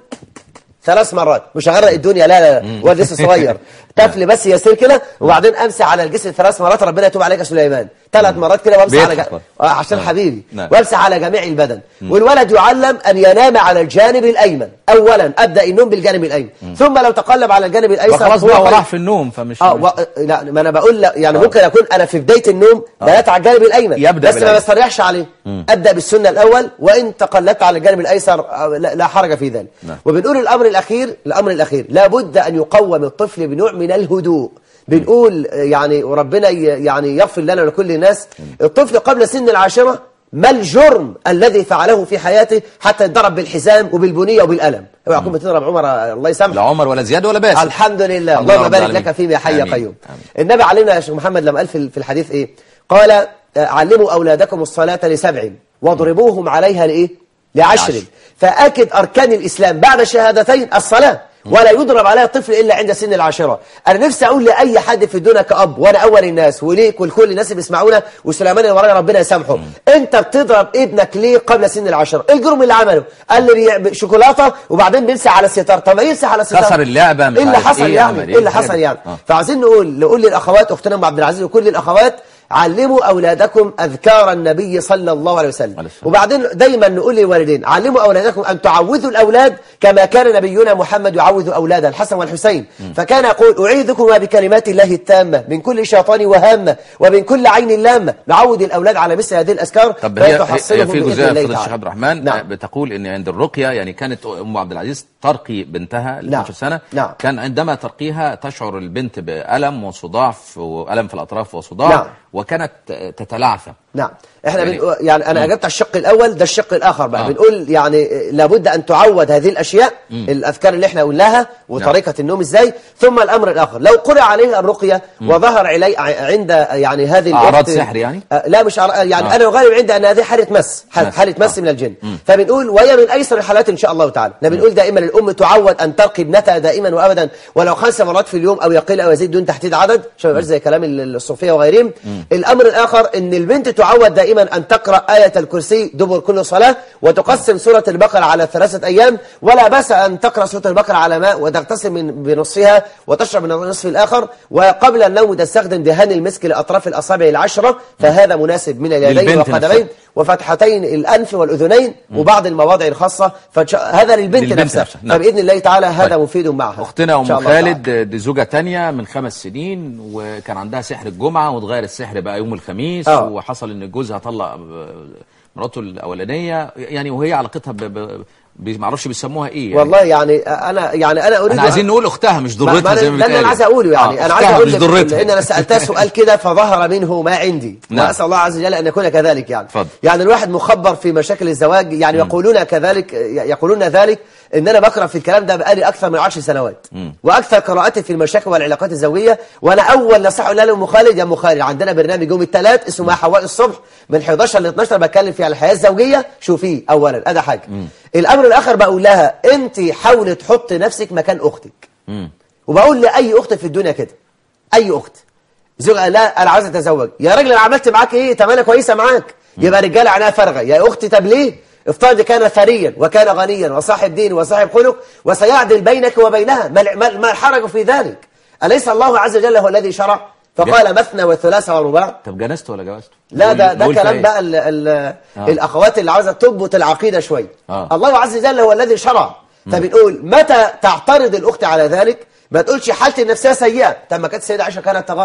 ثلاث مرات مش هغرق الدنيا لا لا لا هو لسه صغير طفل بس يسير كده وبعدين امسح على الجسم ثلاث مرات ربنا يتوب عليك يا سليمان ثلاث مرات كده وامسح على
بيضحك
جا...
برضه.
آه عشان حبيبي
نعم.
وامسح على جميع البدن والولد يعلم ان ينام على الجانب الايمن اولا ابدا النوم بالجانب الايمن ثم لو تقلب على الجانب الايسر
فخلاص بقى هو
قد-
راح في النوم فمش
اه و... لا ما انا بقول لا يعني ممكن اكون انا في بدايه النوم بدات على الجانب الايمن
يبدأ
بس ما
بالأيمن.
بستريحش عليه ابدا بالسنه الاول وان تقلبت على الجانب الايسر آه، لا, لا حرج في ذلك
نعم.
وبنقول الامر الاخير الامر الاخير لابد ان يقوم الطفل بنوع من الهدوء بنقول آه، يعني وربنا ي- يعني يغفر لنا ولكل الناس الطفل قبل سن العاشره ما الجرم الذي فعله في حياته حتى يتضرب بالحزام وبالبنيه وبالقلم اوعى تكون بتضرب عمر آه، الله يسامحه
لا عمر ولا زياد ولا باسل
الحمد لله
الحمد
اللهم
لله رب
بارك
العالمين.
لك فيما حي
آمين.
قيوم
آمين.
النبي علمنا يا شيخ محمد لما قال في في الحديث ايه قال آه، علموا اولادكم الصلاه لسبع واضربوهم عليها لايه لعشر
لعشر.
فاكد اركان الاسلام بعد الشهادتين الصلاه ولا يضرب عليها الطفل الا عند سن العاشره انا نفسي اقول لاي حد في الدنيا كاب وانا اول الناس وليك ولكل الناس اللي بيسمعونا وسليمان اللي ورانا ربنا يسامحه انت بتضرب ابنك ليه قبل سن العاشره ايه الجرم اللي عمله قال لي بيع- شوكولاته وبعدين بيمسح على الستار طب ما يمسح على الستار
كسر اللعبة، مش
ايه اللي
عارف
حصل
إيه،
يعني
عمل إيه،
ايه اللي
الحاجات
حصل
دي.
يعني
آه.
فعايزين نقول نقول للاخوات اختنا ام عبد العزيز وكل الاخوات علموا اولادكم اذكار النبي صلى الله عليه وسلم
عليه السلام.
وبعدين دايما نقول للوالدين علموا اولادكم ان تعوذوا الاولاد كما كان نبينا محمد يعوذ اولاده الحسن والحسين فكان يقول اعيذكما بكلمات الله التامه من كل شيطان وهامه ومن كل عين لامه نعود الاولاد على مثل هذه الاذكار
طب هي, هي
فيتحصلهم
في
بإذن
جزئيه
الله
فضل الشيخ
تعالى.
عبد الرحمن
نعم.
آه، بتقول ان عند الرقيه يعني كانت ام عبد العزيز ترقي بنتها ل
نعم.
12 سنه
نعم.
كان عندما ترقيها تشعر البنت بالم وصداع في- والم في الاطراف وصداع
نعم.
وكانت تتلعثم
نعم احنا
يعني-
يعني, بنقول يعني انا اجبت على الشق الاول ده الشق الاخر بقى
آه.
آه. بنقول يعني لابد ان تعود هذه الاشياء الاذكار اللي احنا قلناها وطريقه النوم ازاي ثم الامر الاخر لو قرأ عليه الرقيه وظهر علي ع- عند يعني هذه
أعراض
الأخت-
سحر يعني؟
آه لا مش أعراض- يعني
آه.
انا اغالب عندي ان هذه حاله مس حاله,
مس.
حالة مس
آه.
من الجن فبنقول وهي من ايسر الحالات ان شاء الله تعالى احنا بنقول دائما الام تعود ان ترقي ابنتها دائما وابدا ولو خمس مرات في اليوم او يقل او يزيد دون تحديد عدد عشان ما يبقاش زي كلام ال- الصوفيه وغيرهم الامر الاخر ان البنت تعود دائما ان تقرا ايه الكرسي دبر كل صلاه وتقسم سوره البقره على ثلاثه ايام ولا باس ان تقرا سوره البقره على ماء وتغتسل من بنصفها وتشرب من النصف الاخر وقبل النوم تستخدم دهان المسك لاطراف الاصابع العشره فهذا مناسب من اليدين
للبنت
والقدمين
نفسها.
وفتحتين الانف والاذنين وبعض المواضع الخاصه فهذا للبنت,
للبنت
نفسها
نفسها، نعم.
فباذن الله تعالى هذا
طيب.
مفيد معها
اختنا
إن
ام
شاء الله تعالى.
خالد دي زوجه تانية من خمس سنين وكان عندها سحر الجمعه واتغير السحر بقى يوم الخميس
آه.
وحصل ان جوزها طلق ب- مراته الاولانيه يعني وهي علاقتها ب... ب... ب- معرفش بيسموها ايه يعني
والله يعني انا يعني انا اريد
احنا عايزين نقول اختها مش
ما- ما
ضرتها
أنا-
زي ما
ده اللي
بيتقال
انا عايز اقوله يعني
آه،
انا عايز
أختها
اقول
مش
لك
ضرتها
لان انا سالتها سؤال كده فظهر منه ما عندي
نعم.
واسال الله عز وجل ان يكون كذلك يعني
اتفضل.
يعني الواحد مخبر في مشاكل الزواج يعني يقولون كذلك يقولون ذلك ان انا بقرا في الكلام ده بقالي اكثر من 10 سنوات واكثر قراءتي في المشاكل والعلاقات الزوجيه وانا اول نصيحه اقولها لام خالد يا ام خالد عندنا برنامج يوم الثلاث اسمه مع حواء الصبح من 11 ل 12 بتكلم فيه على الحياه الزوجيه شوفيه اولا ادي حاجه الامر الاخر بقول لها انت حاولي تحطي نفسك مكان اختك
مم.
وبقول لاي اخت في الدنيا كده اي اخت زوجها لا انا عايز اتزوج يا راجل انا عملت معاك ايه طب انا كويسه معاك يبقى رجاله عينها فارغه يا اختي طب ليه افترض كان ثريا وكان غنيا وصاحب دين وصاحب خلق وسيعدل بينك وبينها ما ما- ما الحرج في ذلك اليس الله عز وجل هو الذي شرع فقال مثنى وثلاث ورباع
طب جنسته ولا جوازته
لا ده
نقول-
ده
نقول فيها
كلام
إيه؟
بقى ال ال
آه.
الاخوات اللي عاوزه تضبط العقيده شويه
آه.
الله عز وجل هو الذي شرع فبنقول متى تعترض الاخت على ذلك ما تقولش حالتي النفسيه سيئه طب ما كانت السيده عائشه كانت تغار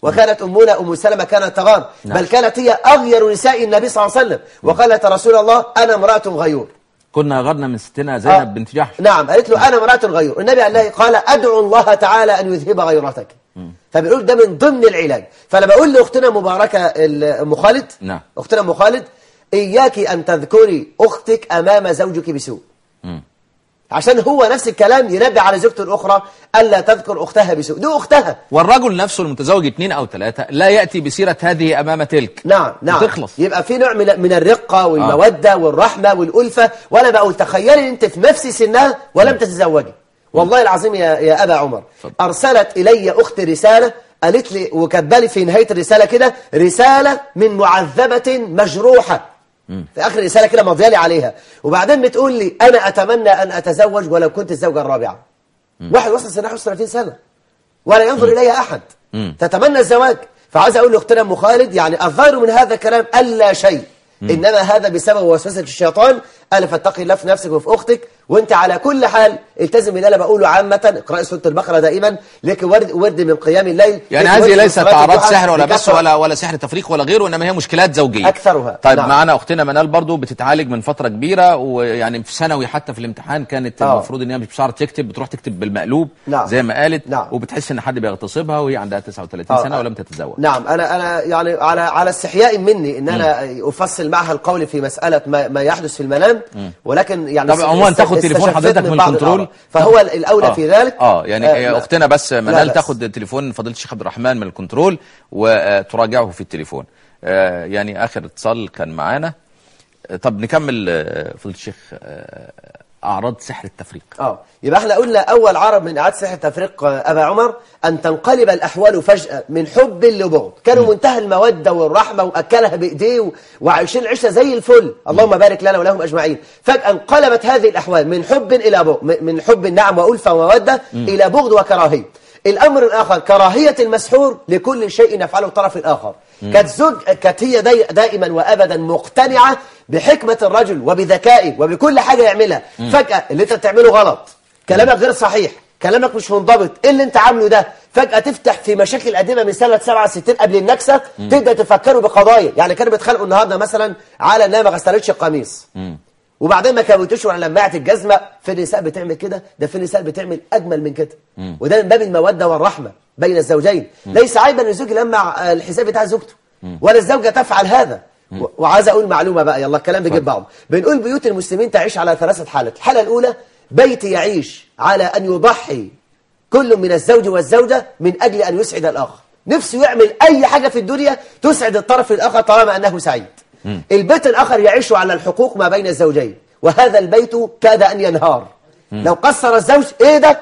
وكانت أمنا أم سلمة كانت تغار
نعم.
بل كانت هي أغير نساء النبي صلى الله عليه وسلم وقالت يا رسول الله أنا امرأة غيور
كنا غرنا من ستنا زينب
آه.
بنت جحش
نعم قالت له أنا امرأة غيور النبي قال لها قال أدعو الله تعالى أن يذهب غيرتك فبنقول ده من ضمن العلاج فأنا بقول لأختنا مباركة ال- أم خالد
نعم.
أختنا أم خالد إياك أن تذكري أختك أمام زوجك بسوء
مم.
عشان هو نفس الكلام ينبه على زوجته الأخرى ألا تذكر أختها بسوء دي أختها
والرجل نفسه المتزوج اثنين او ثلاثة لا يأتي بسيرة هذه امام تلك
نعم نعم
تخلص
يبقى في نوع من من الرقة والمودة والرحمة والألفة وأنا بقول تخيلي أنت في نفس سنها ولم تتزوجي والله العظيم يا يا أبا عمر
اتفضل.
أرسلت إلي أختي رسالة قالت لي وكاتبه لي في نهاية الرسالة كده رسالة من معذبة مجروحة في آخر الرسالة كده مضيالي عليها وبعدين بتقول لي أنا أتمنى أن أتزوج ولو كنت الزوجة الرابعة واحد وصل سنة 31 سنة ولا ينظر إليها أحد
مم.
تتمنى الزواج فعايز أقول لأختنا أم خالد يعني الظاهر من هذا الكلام ألا شيء إنما هذا بسبب وسوسة الشيطان ألا فاتقي الله في نفسك وفي أختك وأنت على كل حال التزم باللي أنا بقوله عامة اقرأي سورة البقرة دائما لك ورد, ورد من قيام الليل
يعني
لك
هذه
ورد من
ليست
صلاة
اعراض
الضحى
سحر ولا بس
بكثرة.
ولا ولا سحر تفريق ولا غيره انما هي مشكلات زوجيه
أكثرها.
طيب
نعم.
معانا اختنا منال برضو بتتعالج من فتره كبيره ويعني في ثانوي حتى في الامتحان كانت
آه.
المفروض ان هي مش بتعرف تكتب بتروح تكتب بالمقلوب
نعم.
زي ما قالت
نعم.
وبتحس ان حد بيغتصبها وهي عندها 39
آه.
سنه ولم تتزوج
نعم أنا أنا يعني على على استحياء مني إن أنا أفصل معها القول في مسألة ما, ما يحدث في المنام ولكن يعني
طب عموما
است-
تاخد تليفون
استشفيت
حضرتك من
بعض
الكنترول
الأعراض. فهو الأولى
آه.
في ذلك
اه يعني
آه، لا.
اختنا بس
لا
منال
بأس.
تاخد تليفون فضيله الشيخ عبد الرحمن من الكنترول وتراجعه في التليفون آه، يعني اخر اتصال كان معانا آه، طب نكمل آه، فضيله الشيخ آه، اعراض سحر التفريق
اه يبقى احنا قلنا اول عرض من اعاده سحر التفريق آه، ابا عمر ان تنقلب الاحوال فجاه من حب لبغض كانوا منتهى الموده والرحمه واكلها بايديه و- وعايشين عيشه زي الفل اللهم بارك لنا ولهم اجمعين فجاه انقلبت هذه الاحوال من حب الى بغض م- من حب نعم والفه وموده الى بغض وكراهيه الامر الاخر كراهيه المسحور لكل شيء يفعله الطرف الاخر كانت زوج كانت هي داي دائما وابدا مقتنعه بحكمه الرجل وبذكائه وبكل حاجه يعملها فجاه اللي انت بتعمله غلط كلامك غير صحيح كلامك مش منضبط ايه اللي انت عامله ده فجأة تفتح في مشاكل قديمة من سنة 67 قبل النكسة تبدأ تفكروا بقضايا يعني كانوا بيتخانقوا النهاردة مثلا على انها ما غسلتش القميص وبعدين ما كوتوش على لماعة الجزمة في نساء بتعمل كده ده في نساء بتعمل أجمل من كده وده من باب المودة والرحمة بين الزوجين ليس عيبا ان الزوج يلمع آه، الحساب بتاع زوجته ولا الزوجة تفعل هذا و- وعايز أقول معلومة بقى يلا الكلام بيجيب بعض بنقول بيوت المسلمين تعيش على ثلاثة حالات الحالة الأولى بيت يعيش على أن يضحي كل من الزوج والزوجة من أجل أن يسعد الآخر نفسه يعمل أي حاجة في الدنيا تسعد الطرف الآخر طالما أنه سعيد البيت الآخر يعيش على الحقوق ما بين الزوجين وهذا البيت كاد أن ينهار لو قصر الزوج إيه ده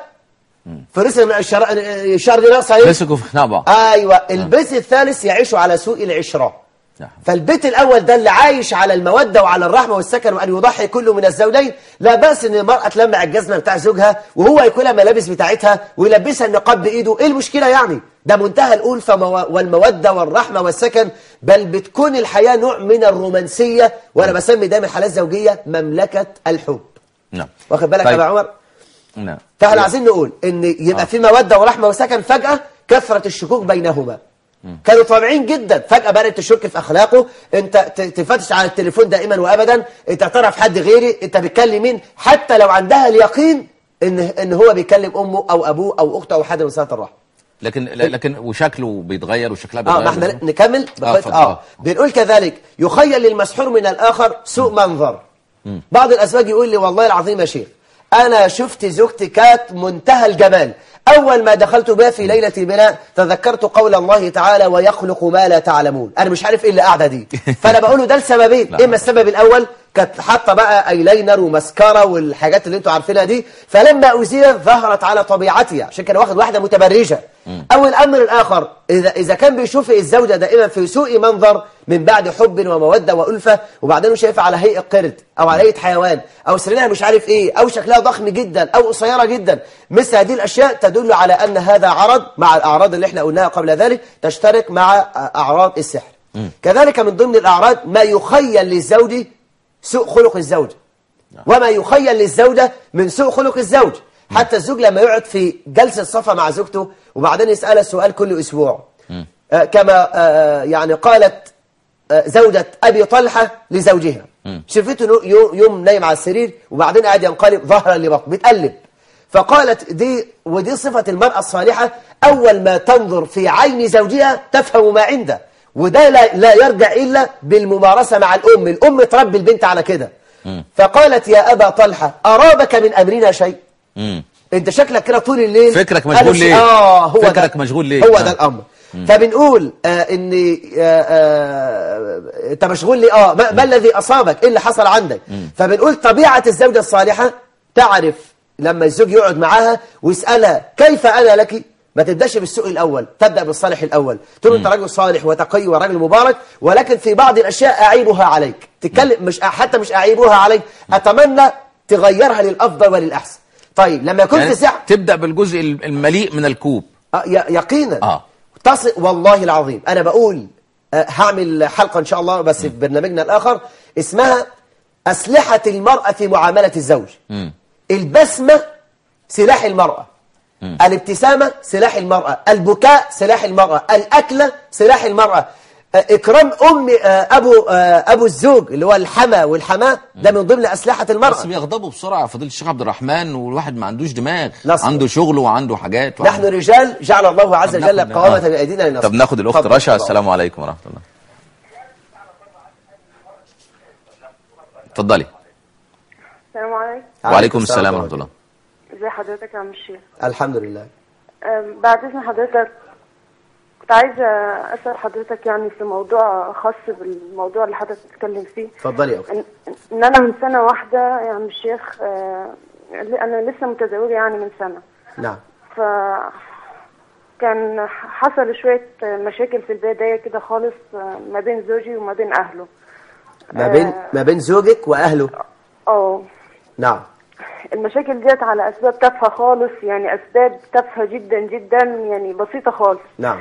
فرسل من الشر... الشر دي ناقصة إيه؟
مسكوا في خناق بعض
أيوة البيت الثالث يعيش على سوء العشرة
نعم.
فالبيت الأول ده اللي عايش على المودة وعلى الرحمة والسكن وأن يضحي كل من الزوجين لا بأس إن المرأة تلمع الجزمة بتاع زوجها وهو يكون ملابس بتاعتها ويلبسها النقاب بإيده إيه المشكلة يعني ده منتهى الألفة مو- والمودة والرحمة والسكن بل بتكون الحياة نوع من الرومانسية وأنا بسمي دايما الحالات الزوجية مملكة الحب
نعم
واخد بالك يا
طيب.
أبو عمر
نعم
فاحنا عايزين نقول ان يبقى
آه.
في موده ورحمه وسكن فجاه كثره الشكوك بينهما كانوا طابعين جدا فجاه بدات تشك في اخلاقه انت ت- تفتش على التليفون دائما وابدا انت تعرف حد غيري انت بتكلم مين حتى لو عندها اليقين ان ان هو بيكلم امه او ابوه او اخته او حد من صلاه الرحم
لكن لكن وشكله بيتغير وشكلها
اه
بيتغير
ما احنا نكمل بخيط
اتفضل.
اه بنقول كذلك يخيل للمسحور من الاخر سوء منظر بعض الازواج يقول لي والله العظيم يا شيخ انا شفت زوجتي كانت منتهى الجمال اول ما دخلت بها في ليله البناء تذكرت قول الله تعالى ويخلق ما لا تعلمون انا مش عارف ايه اللي قاعده دي فانا بقول له ده لسببين
لا.
اما السبب الاول كانت حاطه بقى ايلاينر وماسكارا والحاجات اللي انتوا عارفينها دي فلما ازيلت ظهرت على طبيعتها عشان كان واخد واحده متبرجه او الامر الاخر اذا اذا كان بيشوف الزوجه دائما في سوء منظر من بعد حب وموده والفه وبعدين شايفها على هيئه قرد او على هيئه حيوان او سريرها مش عارف ايه او شكلها ضخم جدا او قصيره جدا مثل هذه الاشياء تدل على ان هذا عرض مع الاعراض اللي احنا قلناها قبل ذلك تشترك مع اعراض السحر كذلك من ضمن الاعراض ما يخيل للزوج سوء خلق الزوج وما يخيل للزوجة من سوء خلق الزوج حتى الزوج لما يقعد في جلسة صفا مع زوجته وبعدين يسألها السؤال كل أسبوع آه، كما آه، يعني قالت آه، زوجة أبي طلحة لزوجها شفته نو- يو- يوم نايم على السرير وبعدين قاعد ينقلب ظهرا لبطن بتقلب فقالت دي ودي صفة المرأة الصالحة أول ما تنظر في عين زوجها تفهم ما عنده وده لا, لا يرجع إلا بالممارسة مع الأم الأم تربي البنت على كده فقالت يا أبا طلحة أرابك من أمرنا شيء
مم.
انت شكلك كده طول الليل
فكرك
أنا
مشغول
ش-
ليه؟
اه هو
فكرك
ده
مشغول ليه؟
هو
آه.
ده الامر فبنقول آه ان آه آه انت مشغول ليه اه ما, ما الذي اصابك ايه اللي حصل عندك فبنقول طبيعه الزوجه الصالحه تعرف لما الزوج يقعد معاها ويسالها كيف انا لك ما تبداش بالسوء الاول تبدا بالصالح الاول تقول له انت راجل صالح وتقي وراجل مبارك ولكن في بعض الاشياء اعيبها عليك تتكلم مش حتى مش اعيبها عليك اتمنى تغيرها للافضل وللاحسن طيب لما يكون
يعني
في سعه
تبدا بالجزء المليء من الكوب
آه، ي- يقينا
آه.
تصل والله العظيم انا بقول آه، هعمل حلقه ان شاء الله بس في برنامجنا الاخر اسمها اسلحه المراه في معامله الزوج
مم.
البسمه سلاح المراه الابتسامه سلاح المراه البكاء سلاح المراه الاكله سلاح المراه آه، اكرام ام آه، ابو آه، ابو الزوج اللي هو الحما والحماه ده من ضمن اسلحه المراه
بس بيغضبوا بسرعه يا فضيله الشيخ عبد الرحمن والواحد ما عندوش دماغ
نصر.
عنده شغل وعنده حاجات
نحن رجال جعل الله عز
طب
وجل
ناخد-
قوامة
آه.
بأيدينا للنصر
طب ناخد الاخت
اتفضل.
رشا السلام عليكم ورحمه الله اتفضلي
السلام عليكم
وعليكم السلام ورحمه الله
ازي حضرتك يا عم الشيخ
الحمد لله
أم، بعد اذن حضرتك كنت عايزه اسال حضرتك يعني في موضوع خاص بالموضوع اللي حضرتك بتتكلم فيه
اتفضلي يا أختي
ان إن انا من سنه واحده يا عم الشيخ آه، انا لسه متزوجه يعني من سنه
نعم
ف كان حصل شويه مشاكل في البدايه كده خالص آه، ما بين زوجي وما بين اهله
ما بين ما بين زوجك واهله
اه
نعم
المشاكل ديت على اسباب تافهه خالص يعني اسباب تافهه جدا جدا يعني بسيطه خالص
نعم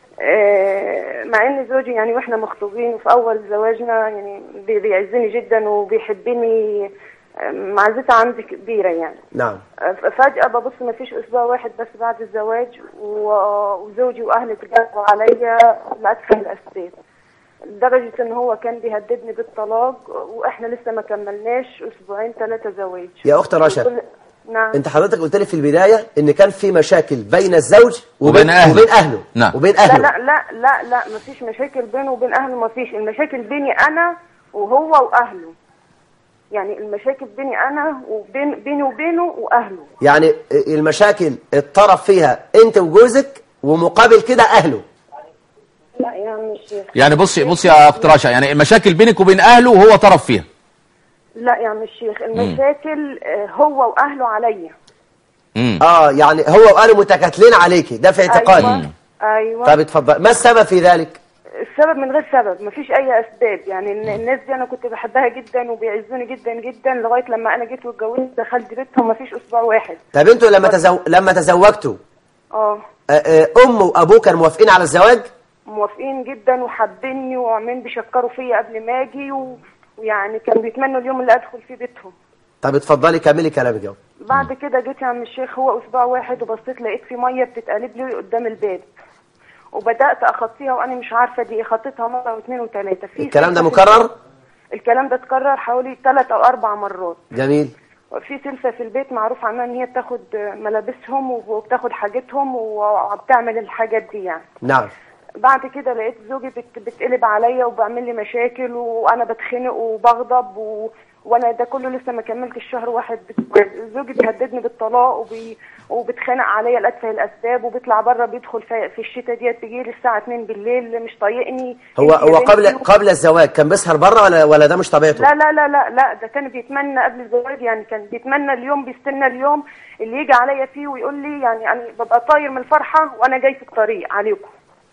آه، مع ان زوجي يعني واحنا مخطوبين وفي اول زواجنا يعني بي- بيعزني جدا وبيحبني آه، معزته عندي كبيره يعني
نعم
آه، فجأة ببص ما فيش أسبوع واحد بس بعد الزواج و- وزوجي وأهلي تجاوبوا عليا لأسفل الأسباب لدرجة إن هو كان بيهددني بالطلاق وإحنا لسه ما كملناش أسبوعين ثلاثة زواج
يا أخت رشا
وكل- نعم
انت حضرتك قلت لي في البدايه ان كان في مشاكل بين الزوج
وبين أهله.
وبين اهله
نعم.
وبين
لا
اهله
لا لا لا لا ما فيش مشاكل بينه وبين أهله ما فيش المشاكل بيني أنا وهو وأهله يعني المشاكل بيني أنا وبين بيني وبينه وأهله
يعني المشاكل الطرف فيها انت وجوزك ومقابل كده اهله
لا يا عم الشيخ
يعني بصي بصي يا اخت رشا يعني المشاكل بينك وبين اهله وهو طرف فيها
لا يا عم الشيخ المشاكل آه، هو واهله عليا
امم
اه يعني هو واهله متكاتلين عليكي ده في اعتقادي
ايوه ايوه
طب اتفضل ما السبب في ذلك
السبب من غير سبب مفيش اي اسباب يعني الن- الناس دي انا كنت بحبها جدا وبيعزوني جدا جدا لغايه لما انا جيت واتجوزت دخلت بيتهم مفيش اسبوع واحد
طب انتوا لما تزو... لما تزوجتوا
اه
آه، آه، امه وابوه كانوا موافقين على الزواج
موافقين جدا وحابيني وعمالين بيشكروا فيا قبل ما اجي و... ويعني كانوا بيتمنوا اليوم اللي ادخل فيه بيتهم
طب اتفضلي كملي كلامك يا أخت.
بعد كده جيت يا عم الشيخ هو اسبوع واحد وبصيت لقيت في ميه بتتقلب لي قدام الباب وبدات اخطيها وانا مش عارفه دي ايه خطيتها مره واثنين وثلاثه في
الكلام ده
سلسة-
مكرر
الكلام ده اتكرر حوالي ثلاث او اربع مرات
جميل
في سلسة في البيت معروف عنها ان هي بتاخد ملابسهم وبتاخد حاجتهم وبتعمل الحاجات دي يعني
نعم
بعد كده لقيت زوجي بت... بتقلب عليا وبعمل لي مشاكل وانا بتخنق وبغضب و... وانا ده كله لسه ما كملتش شهر واحد بت... زوجي بيهددني بالطلاق وبي... وبتخانق عليا لأتفه الاسباب وبيطلع بره بيدخل في, في الشتاء ديت بيجي لي الساعه 2 بالليل مش طايقني
هو
انت يا
هو
بنتي
قبل قبل الزواج كان بيسهر بره ولا ولا ده مش طبيعته
لا لا لا لا لا ده كان بيتمنى قبل الزواج يعني كان بيتمنى اليوم بيستنى اليوم اللي يجي عليا فيه ويقول لي يعني انا ببقى طاير من الفرحه وانا جاي في الطريق عليكم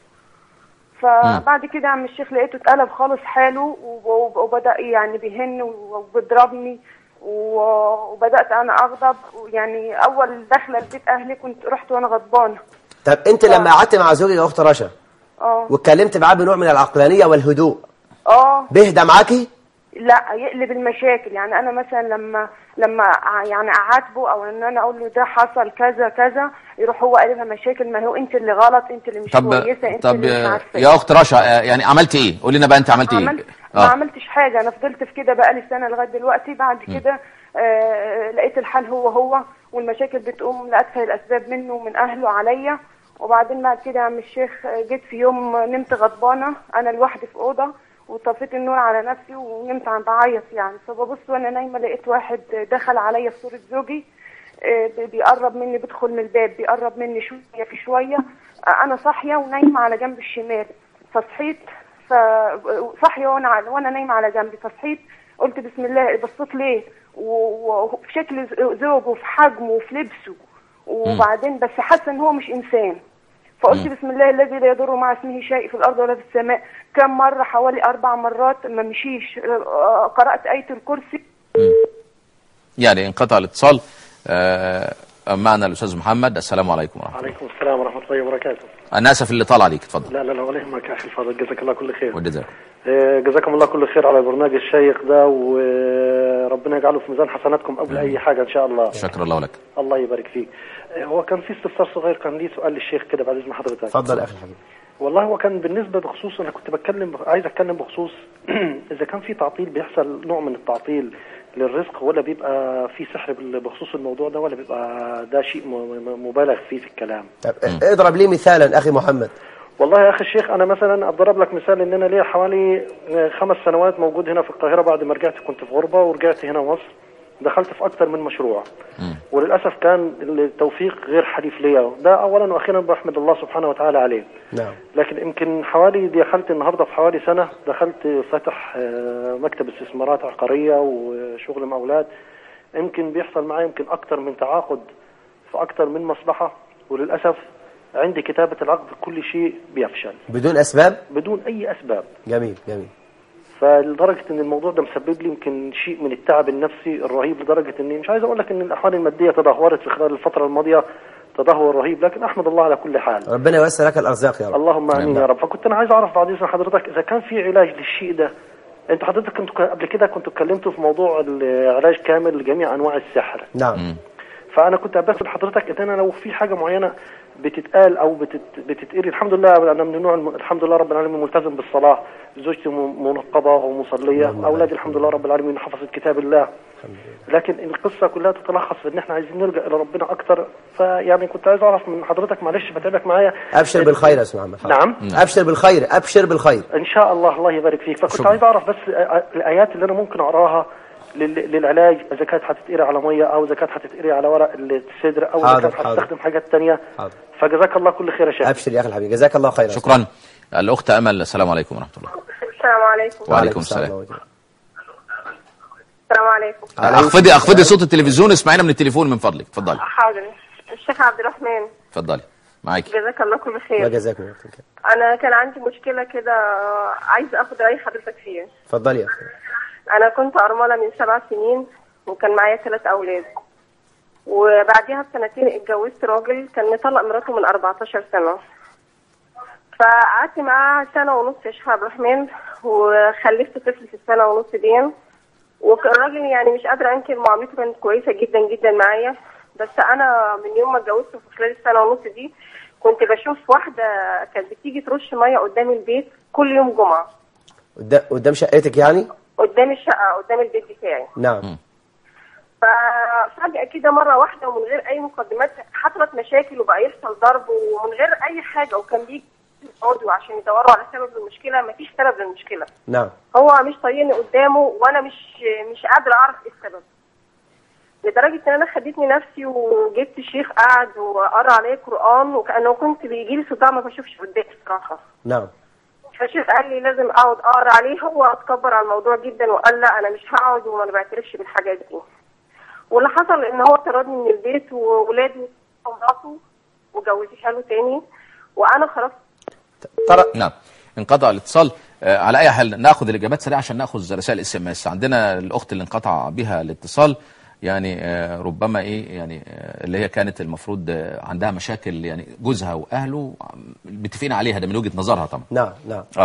فبعد كده يا عم الشيخ لقيته اتقلب خالص حاله وب- وبدا يعني بيهن وبيضربني و- وبدات انا اغضب يعني اول دخله لبيت اهلي كنت رحت وانا غضبانه
طب انت لما قعدت مع زوجك يا اخت رشا
اه
واتكلمت معاه بنوع من العقلانيه والهدوء
اه
بيهدى معاكي
لا يقلب المشاكل يعني انا مثلا لما لما أع- يعني اعاتبه او ان انا اقول له ده حصل كذا كذا يروح هو قلبها مشاكل ما هو انت اللي غلط انت اللي مش
طب
كويسه انت
طب
اللي مش
آه،
عارفه
يا اخت رشا آه، يعني عملت ايه قولي لنا بقى انت عملت ايه
عملت ما
اه
عملتش حاجه انا فضلت في كده بقالي سنه لغايه دلوقتي بعد كده آه لقيت الحال هو هو والمشاكل بتقوم لاتفه الاسباب منه ومن اهله عليا وبعدين بعد كده يا عم الشيخ آه، جيت في يوم آه، نمت غضبانه انا لوحدي في اوضه وطفيت النور على نفسي ونمت عم بعيط يعني فببص وانا نايمه لقيت واحد دخل عليا في صوره زوجي آه، بي- بيقرب مني بدخل من الباب بيقرب مني شويه في شويه آه، انا صاحيه ونايمه على جنب الشمال فصحيت فصحي وانا على- وانا نايمه على جنبي فصحيت قلت بسم الله بصيت ليه و- وفي شكل ز- زوجه وفي حجمه وفي لبسه وبعدين بس حاسه ان هو مش انسان فقلت بسم الله الذي لا يضر مع اسمه شيء في الارض ولا في السماء كم مره حوالي اربع مرات ما مشيش آه، قرات ايه الكرسي
يعني انقطع الاتصال آه، معنا الاستاذ محمد السلام عليكم ورحمه الله
عليكم السلام ورحمة الله وبركاته
انا اسف اللي طال عليك اتفضل
لا لا لا ولا يهمك يا أخي الفاضل جزاك الله كل خير
ودي ذلك.
آه، جزاكم الله كل خير على البرنامج الشيق ده وربنا يجعله في ميزان حسناتكم قبل أي حاجة إن شاء الله
شكر الله لك
الله يبارك فيك آه، هو كان في استفسار صغير كان لي سؤال للشيخ كده بعد إذن حضرتك
اتفضل اخي الحبيب
والله هو كان بالنسبة بخصوص أنا كنت بتكلم عايز أتكلم بخصوص إذا كان في تعطيل بيحصل نوع من التعطيل للرزق ولا بيبقى في سحر بال- بخصوص الموضوع ده ولا بيبقى ده شيء م- م- مبالغ فيه في الكلام
طب اضرب لي مثالا اخي محمد
والله يا اخي الشيخ انا مثلا اضرب لك مثال ان انا ليا حوالي آه، خمس سنوات موجود هنا في القاهره بعد ما رجعت كنت في غربه ورجعت هنا مصر دخلت في اكثر من مشروع وللاسف كان التوفيق غير حليف ليا ده اولا واخيرا بحمد الله سبحانه وتعالى عليه
نعم
لكن يمكن حوالي دخلت النهارده في حوالي سنه دخلت فتح آه، مكتب استثمارات عقاريه وشغل مقاولات يمكن بيحصل معايا يمكن اكثر من تعاقد في اكثر من مصلحه وللاسف عندي كتابه العقد كل شيء بيفشل
بدون اسباب
بدون اي اسباب
جميل جميل
فلدرجه ان الموضوع ده مسبب لي يمكن شيء من التعب النفسي الرهيب لدرجه اني مش عايز اقول لك ان الاحوال الماديه تدهورت في خلال الفتره الماضيه تدهور رهيب لكن احمد الله على كل حال
ربنا يوسع لك الارزاق يا رب
اللهم امين
نعم.
يا رب فكنت انا عايز اعرف بعد اذن حضرتك اذا كان في علاج للشيء ده انت حضرتك كنت قبل كده كنتوا اتكلمتوا في موضوع العلاج كامل لجميع انواع السحر
نعم
فانا كنت بسال حضرتك ان انا لو في حاجه معينه بتتقال او بتت... بتتقري الحمد لله انا من النوع الم... الحمد لله رب العالمين ملتزم بالصلاه زوجتي م- منقبه ومصليه اولادي الحمد لله رب العالمين حفظت كتاب الله لكن القصه كلها تتلخص في ان احنا عايزين نلجا الى ربنا اكتر فيعني كنت عايز اعرف من حضرتك معلش بتابعك معايا
ابشر بالخير يا استاذ محمد حاضر.
نعم
ابشر بالخير ابشر بالخير
ان شاء الله الله يبارك فيك فكنت
شكرا.
عايز اعرف بس آ- الايات اللي انا ممكن اقراها لل- للعلاج اذا كانت هتتقري على ميه او اذا كانت هتتقري على ورق الصدر او اذا
حاضر،
كانت
حاضر.
هتستخدم حاجات تانية
حاضر.
فجزاك الله كل خير يا شيخ
ابشر يا اخي الحبيب جزاك الله خيرا
شكرا الاخت امل السلام عليكم ورحمه الله
السلام عليكم
وعليكم السلام
ورحمة
السلام عليكم
اخفضي اخفضي صوت التلفزيون اسمعينا من التليفون من فضلك اتفضلي
حاضر الشيخ عبد الرحمن
اتفضلي معاكي
جزاك الله كل
الله
خير
جزاكم الله خير
انا كان عندي مشكله كده عايزه اخد راي حضرتك فيها
اتفضلي يا اخي
انا كنت ارمله من سبع سنين وكان معايا ثلاث اولاد وبعديها بسنتين اتجوزت راجل كان مطلق مراته من 14 سنه فقعدت معاه سنه ونص يا شيخ عبد الرحمن وخلفت طفل في السنه ونص دي والراجل يعني مش قادره انكر معاملته كانت كويسه جدا جدا معايا بس انا من يوم ما اتجوزته في خلال السنه ونص دي كنت بشوف واحده كانت بتيجي ترش ميه قدام البيت كل يوم جمعه
قدام قدام شقتك يعني
قدام الشقه قدام البيت بتاعي
نعم
ففجأة كده مرة واحدة ومن غير أي مقدمات حصلت مشاكل وبقى يحصل ضرب ومن غير أي حاجة وكان بيجي يقعدوا عشان يدوروا على سبب المشكلة مفيش سبب للمشكلة
نعم
هو مش طايقني قدامه وأنا مش مش قادرة أعرف إيه السبب لدرجة إن أنا خدتني نفسي وجبت الشيخ قعد وقرأ عليا قرآن وكأنه كنت بيجيلي صداع ما بشوفش قدامي الصراحة
نعم
فالشيخ قال لي لازم اقعد اقرا عليه هو اتكبر على الموضوع جدا وقال لا انا مش هقعد وما بعترفش بالحاجات دي واللي حصل ان هو طردني من البيت وولاده ومراته وجوزتها له تاني وانا خرجت
ترى
نعم انقطع الاتصال آه، على اي حال ناخذ الاجابات سريعه عشان ناخذ رسائل اس ام اس عندنا الاخت اللي انقطع بها الاتصال يعني آه، ربما ايه يعني آه، اللي هي كانت المفروض آه، عندها مشاكل يعني جوزها واهله متفقين عليها ده من وجهه نظرها طبعا
نعم نعم
اه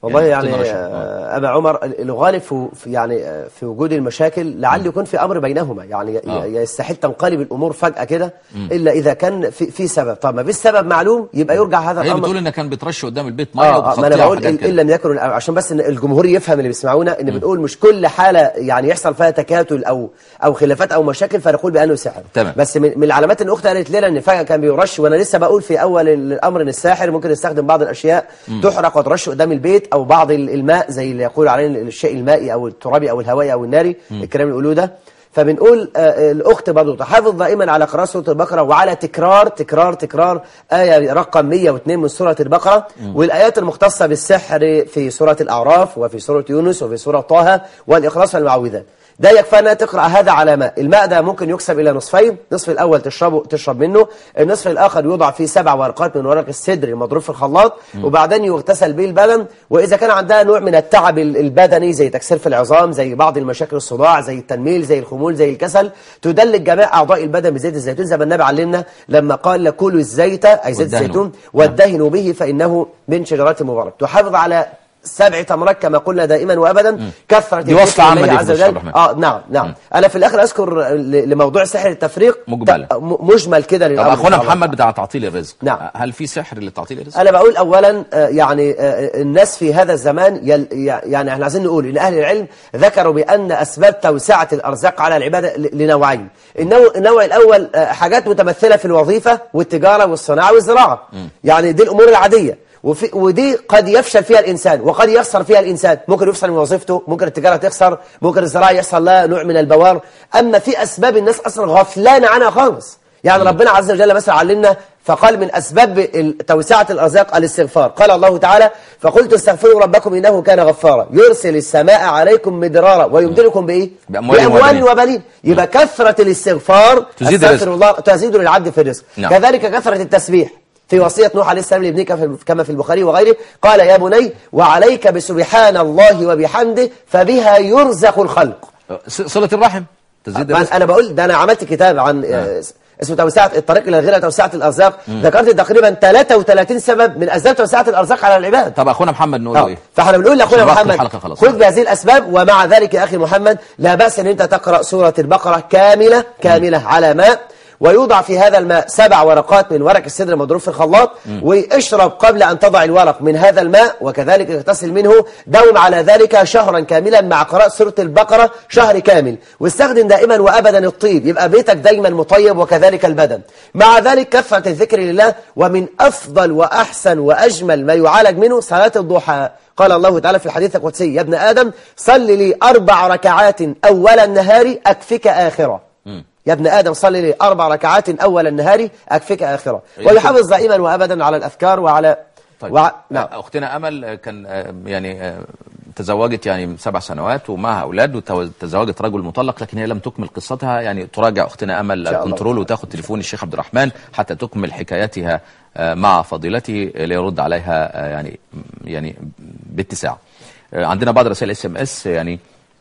والله يعني,
أعطينا رشا.
آه، أبا عمر الغالب في في- يعني آه، في وجود المشاكل لعل يكون في أمر بينهما يعني ي-
آه.
يستحيل تنقلب الأمور فجأة كده إلا إذا كان في, في سبب طب ما فيش سبب معلوم يبقى يرجع هذا
هي
الأمر
بتقول ان كان بيترش قدام البيت ميه
اه آه، ما انا
وبتغطيها
بقول
وحاجات
ان
كده.
إن لم يكن عشان بس ان الجمهور يفهم اللي بيسمعونا ان بنقول مش كل حاله يعني يحصل فيها تكاتل او او خلافات او مشاكل فنقول بانه سحر
تمام.
بس من, من العلامات ان اختي قالت لنا ان فجاه كان بيرش وانا لسه بقول في اول الامر ان الساحر ممكن يستخدم بعض الاشياء تحرق وترش قدام البيت او بعض ال- الماء زي اللي يقول عليه الشيء المائي او الترابي او الهوائي او الناري الكلام اللي بيقولوه ده فبنقول آه، الاخت برضه تحافظ دائما على قراءه سوره البقره وعلى تكرار تكرار تكرار ايه رقم 102 من سوره البقره والايات المختصه بالسحر في سوره الاعراف وفي سوره يونس وفي سوره طه والاخلاص والمعوذات ده يكفي انها تقرا هذا على ماء الماء ده ممكن يكسب الى نصفين النصف الاول تشربه تشرب منه النصف الاخر يوضع فيه سبع ورقات من ورق السدر المضروب في الخلاط وبعدين يغتسل به البدن واذا كان عندها نوع من التعب ال- البدني زي تكسير في العظام زي بعض المشاكل الصداع زي التنميل زي الخمول زي الكسل تدلك جميع اعضاء البدن بزيت الزيتون زي ما النبي علمنا لما قال كلوا الزيت اي زيت
وادهنوا.
الزيتون وادهنوا به فانه من شجرات مبارك تحافظ على سبع تمرات كما قلنا دائما وابدا كثره
دي وصفة
الذكر
عامة
لله
دي
عز
في الشرح
وجل
الرحمن.
اه نعم نعم انا في الاخر اذكر ل- لموضوع سحر التفريق
مجملة.
ت- م- مجمل كده
طب
للامر إن
اخونا
شاء الله.
محمد بتاع تعطيل الرزق
نعم.
هل في سحر لتعطيل الرزق
انا بقول اولا آه، يعني آه، الناس في هذا الزمان يل يعني احنا عايزين نقول ان اهل العلم ذكروا بان اسباب توسعه الارزاق على العباده ل- لنوعين النوع, النوع الاول آه، حاجات متمثله في الوظيفه والتجاره والصناعه والزراعه يعني دي الامور العاديه وفي ودي قد يفشل فيها الانسان وقد يخسر فيها الانسان ممكن يفصل من وظيفته ممكن التجاره تخسر ممكن الزراعه يحصل لها نوع من البوار اما في اسباب الناس اصلا غفلانه عنها خالص يعني ربنا عز وجل مثلا علمنا فقال من أسباب ال- توسعة الأرزاق الاستغفار قال الله تعالى فقلت استغفروا ربكم إنه كان غفارا يرسل السماء عليكم مدرارا ويمدلكم بإيه؟
بأموال
بأموال
وبنين.
وبنين يبقى كثرة الاستغفار
تزيد
أستغفر
الرزق.
الله تزيد للعبد في الرزق
نعم.
كذلك كثرة التسبيح في وصية نوح عليه السلام لابنه كما في- كما في البخاري وغيره قال يا بني وعليك بسبحان الله وبحمده فبها يرزق الخلق
س- صلة الرحم تزيد
ما
الرزق
انا بقول ده انا عملت كتاب عن آه، اسمه توسعه الطريق الى الغنى توسعه الارزاق ذكرت تقريبا 33 سبب من اسباب توسعه الارزاق على العباد
طب اخونا محمد نقول له
آه.
ايه
فاحنا بنقول لاخونا
عشان وقت
محمد
الحلقة خلاص.
خذ بهذه الاسباب ومع ذلك يا اخي محمد لا باس ان انت تقرا سوره البقره كامله كامله على ماء ويوضع في هذا الماء سبع ورقات من ورق السدر المضروب في الخلاط واشرب قبل أن تضع الورق من هذا الماء وكذلك اغتسل منه داوم على ذلك شهرا كاملا مع قراءة سورة البقرة شهر كامل واستخدم دائما وأبدا الطيب يبقى بيتك دايما مطيب وكذلك البدن مع ذلك كثرة الذكر لله ومن أفضل وأحسن وأجمل ما يعالج منه صلاة الضحى قال الله تعالى في الحديث القدسي يا ابن آدم صل لي أربع ركعات أول النهار أكفك آخرة يا ابن آدم صل لي أربع ركعات أول النهار أكفك آخرة ويحافظ دائما وأبدا على الأفكار وعلى
طيب
وع... نعم
اختنا امل آه، كان آه، يعني آه، تزوجت يعني سبع سنوات ومعها اولاد وتزوجت رجل مطلق لكن هي لم تكمل قصتها يعني تراجع اختنا امل
شاء الله.
الكنترول وتاخذ تليفون الشيخ عبد الرحمن حتى تكمل حكايتها آه، مع فضيلته ليرد عليها آه، يعني يعني باتساع آه، عندنا بعض رسائل اس ام اس يعني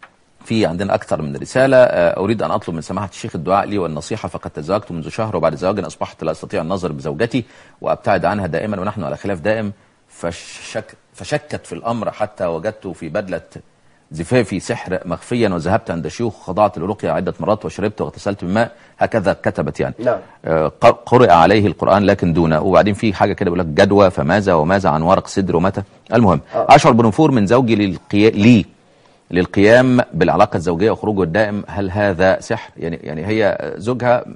في عندنا أكثر من رسالة آه، أريد أن أطلب من سماحة الشيخ الدعاء لي والنصيحة فقد تزوجت منذ شهر وبعد زواج أصبحت لا أستطيع النظر بزوجتي وأبتعد عنها دائما ونحن على خلاف دائم فشك فشكت في الأمر حتى وجدت في بدلة زفافي سحر مخفيا وذهبت عند شيوخ وخضعت لرقية عدة مرات وشربت واغتسلت بماء هكذا كتبت يعني
نعم.
آه، ق- قرئ عليه القرآن لكن دونه وبعدين في حاجة كده بيقول لك جدوى فماذا وماذا عن ورق صدر ومتى المهم أشعر بنفور من زوجي للقيا... لي للقيام بالعلاقة الزوجية وخروجه الدائم هل هذا سحر يعني يعني هي زوجها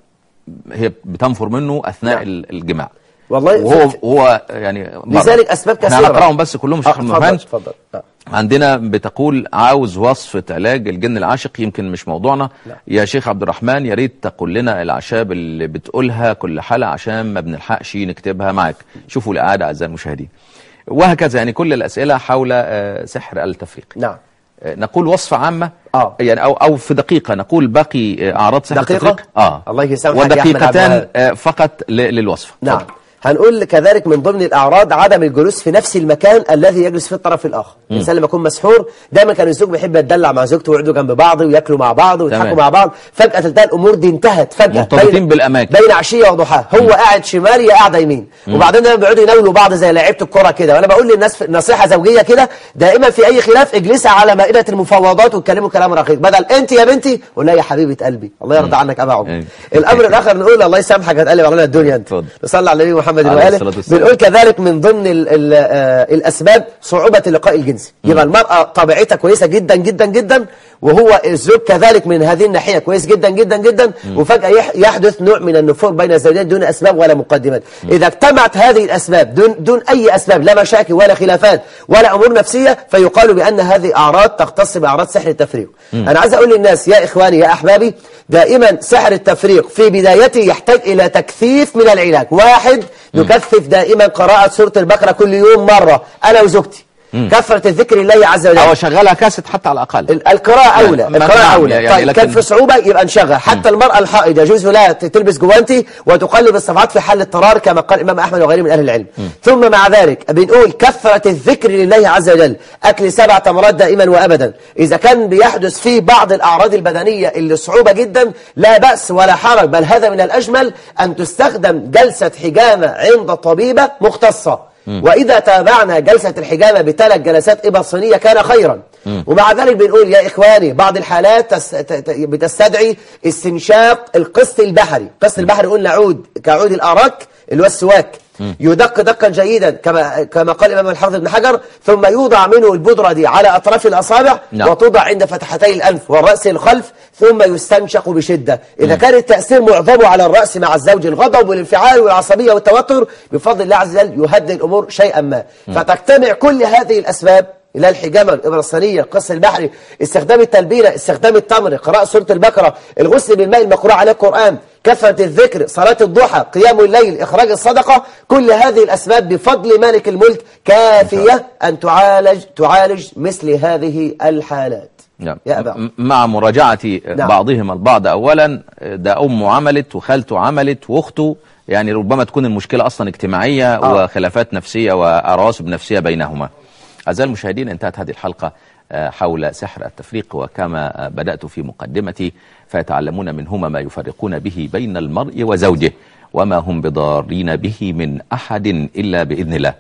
هي بتنفر منه أثناء
نعم.
ال- الجماع
والله
وهو
ف-
وهو يعني مرة.
لذلك أسباب
احنا
كثيرة.
هنقراهم بس كلهم
آه،
شيخ
اتفضل
المهان
اتفضل آه.
عندنا بتقول عاوز وصفة علاج الجن العاشق يمكن مش موضوعنا
لا.
يا شيخ عبد الرحمن يا ريت تقول لنا الأعشاب اللي بتقولها كل حلقة عشان ما بنلحقش نكتبها معك شوفوا الإعادة أعزائي المشاهدين وهكذا يعني كل الأسئلة حول آه، سحر التفريق
نعم
آه، نقول وصفة عامة
آه.
يعني أو أو في دقيقة نقول باقي آه، أعراض سحر
دقيقة؟
التفريق اه
الله يسامحك يا أحمد عبد
ودقيقتان
الوهاب.
آه، فقط ل- للوصفة
نعم
اتفضل.
هنقول كذلك من ضمن الأعراض عدم الجلوس في نفس المكان الذي يجلس فيه الطرف الآخر الإنسان لما يكون مسحور دايما كان الزوج بيحب يتدلع مع زوجته ويقعدوا جنب بعض وياكلوا مع بعض ويضحكوا
تمام.
مع بعض فجأة تلتقى الأمور دي انتهت فجأة
مرتبطين
بين-
بالأماكن.
بين عشية وضحاها هو قاعد شمال هي قاعدة يمين وبعدين دايما بيقعدوا يناولوا بعض زي لعيبة الكرة كده وأنا بقول للناس في- نصيحة زوجية كده دائما في أي خلاف اجلسي على مائدة المفاوضات واتكلموا كلام رقيق بدل أنت يا بنتي قول لها يا حبيبة قلبي الله يرضى عنك أبا عمر
أيوة.
الأمر الآخر نقول الله يسامحك هتقلب علينا الدنيا أنت
اتفضل.
نصلي على النبي محمد
عليه
وآله
الصلاة والسلام.
بنقول كذلك من ضمن ال ال آه الأسباب صعوبة اللقاء الجنسي يبقى المرأة طبيعتها كويسة جدا جدا جدا وهو الزوج كذلك من هذه الناحية كويس جدا جدا جدا وفجأة يح- يحدث نوع من النفور بين الزوجين دون أسباب ولا مقدمات إذا اجتمعت هذه الأسباب دون, دون أي أسباب لا مشاكل ولا خلافات ولا أمور نفسية فيقال بأن هذه أعراض تختص بأعراض سحر التفريق أنا عايز أقول للناس يا إخواني يا أحبابي دائما سحر التفريق في بدايته يحتاج إلى تكثيف من العلاج واحد يكثف دائما قراءة سورة البقرة كل يوم مرة أنا وزوجتي كثرة الذكر الله عز وجل
أو شغلها كاسيت حتى على الأقل
ال- القراءة أولى
يعني
القراءة
نعم،
أولى
يعني
طيب
لكن-
كان في صعوبة يبقى نشغل حتى المرأة الحائض يجوز لها ت- تلبس جوانتي وتقلب الصفحات في حال اضطرار كما قال الإمام أحمد وغيره من أهل العلم ثم مع ذلك بنقول كثرة الذكر لله عز وجل أكل سبع تمرات دائما وأبدا إذا كان بيحدث فيه بعض الأعراض البدنية اللي صعوبة جدا لا بأس ولا حرج بل هذا من الأجمل أن تستخدم جلسة حجامة عند طبيبة مختصة وإذا تابعنا جلسة الحجامة بثلاث جلسات إبر صينية كان خيرا ومع ذلك بنقول يا إخواني بعض الحالات تس... ت... ت... بتستدعي استنشاق القسط البحري القسط البحري قلنا عود كعود الأراك اللي هو السواك يدق دقا جيدا كما كما قال الإمام الحافظ ابن حجر ثم يوضع منه البودرة دي على أطراف الأصابع
نعم.
وتوضع عند فتحتي الأنف والرأس الخلف ثم يستنشق بشدة إذا كان التأثير معظمه على الرأس مع الزوج الغضب والانفعال والعصبية والتوتر بفضل الله عز وجل يهدي الأمور شيئا ما فتجتمع كل هذه الأسباب إلى الحجامة الإبرة الصينية القص البحري استخدام التلبينة استخدام التمر قراءة سورة البقرة الغسل بالماء المقروء عليه القرآن كثرة الذكر صلاة الضحى قيام الليل إخراج الصدقة كل هذه الأسباب بفضل مالك الملك كافية أن تعالج تعالج مثل هذه الحالات
نعم
يا أبا
م- مع مراجعة
نعم.
بعضهم البعض أولا ده أمه عملت وخالته عملت وأخته يعني ربما تكون المشكلة أصلا اجتماعية
آه.
وخلافات نفسية وأرواسب نفسية بينهما أعزائي المشاهدين انتهت هذه الحلقة آه، حول سحر التفريق وكما آه، بدأت في مقدمتي فيتعلمون منهما ما يفرقون به بين المرء وزوجه وما هم بضارين به من أحد إلا بإذن الله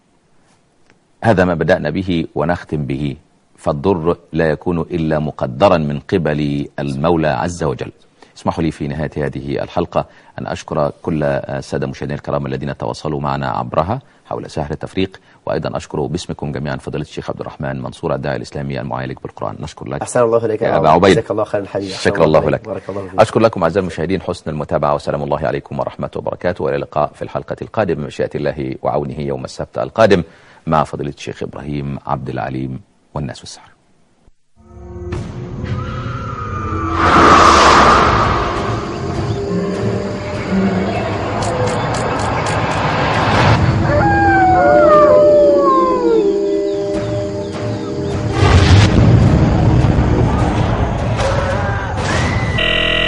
هذا ما بدأنا به ونختم به فالضر لا يكون إلا مقدرا من قبل المولى عز وجل اسمحوا لي في نهاية هذه الحلقة أن أشكر كل السادة مشاهدينا الكرام الذين تواصلوا معنا عبرها حول سهر التفريق وأيضا أشكر باسمكم جميعا فضيلة الشيخ عبد الرحمن منصور الداعي الإسلامي المعالج بالقرآن نشكر لك
أحسن الله إليك
يا
يا
أبا
عمر.
عبيد.
جزاك الله خير الحديث أحسن
شكر الله
إليك.
لك
بارك الله فيك
أشكر لكم أعزائي المشاهدين حسن المتابعة وسلام الله عليكم ورحمة وبركاته وإلى اللقاء في الحلقة القادمة بمشيئة الله وعونه يوم السبت القادم مع فضيلة الشيخ إبراهيم عبد العليم والناس والسحر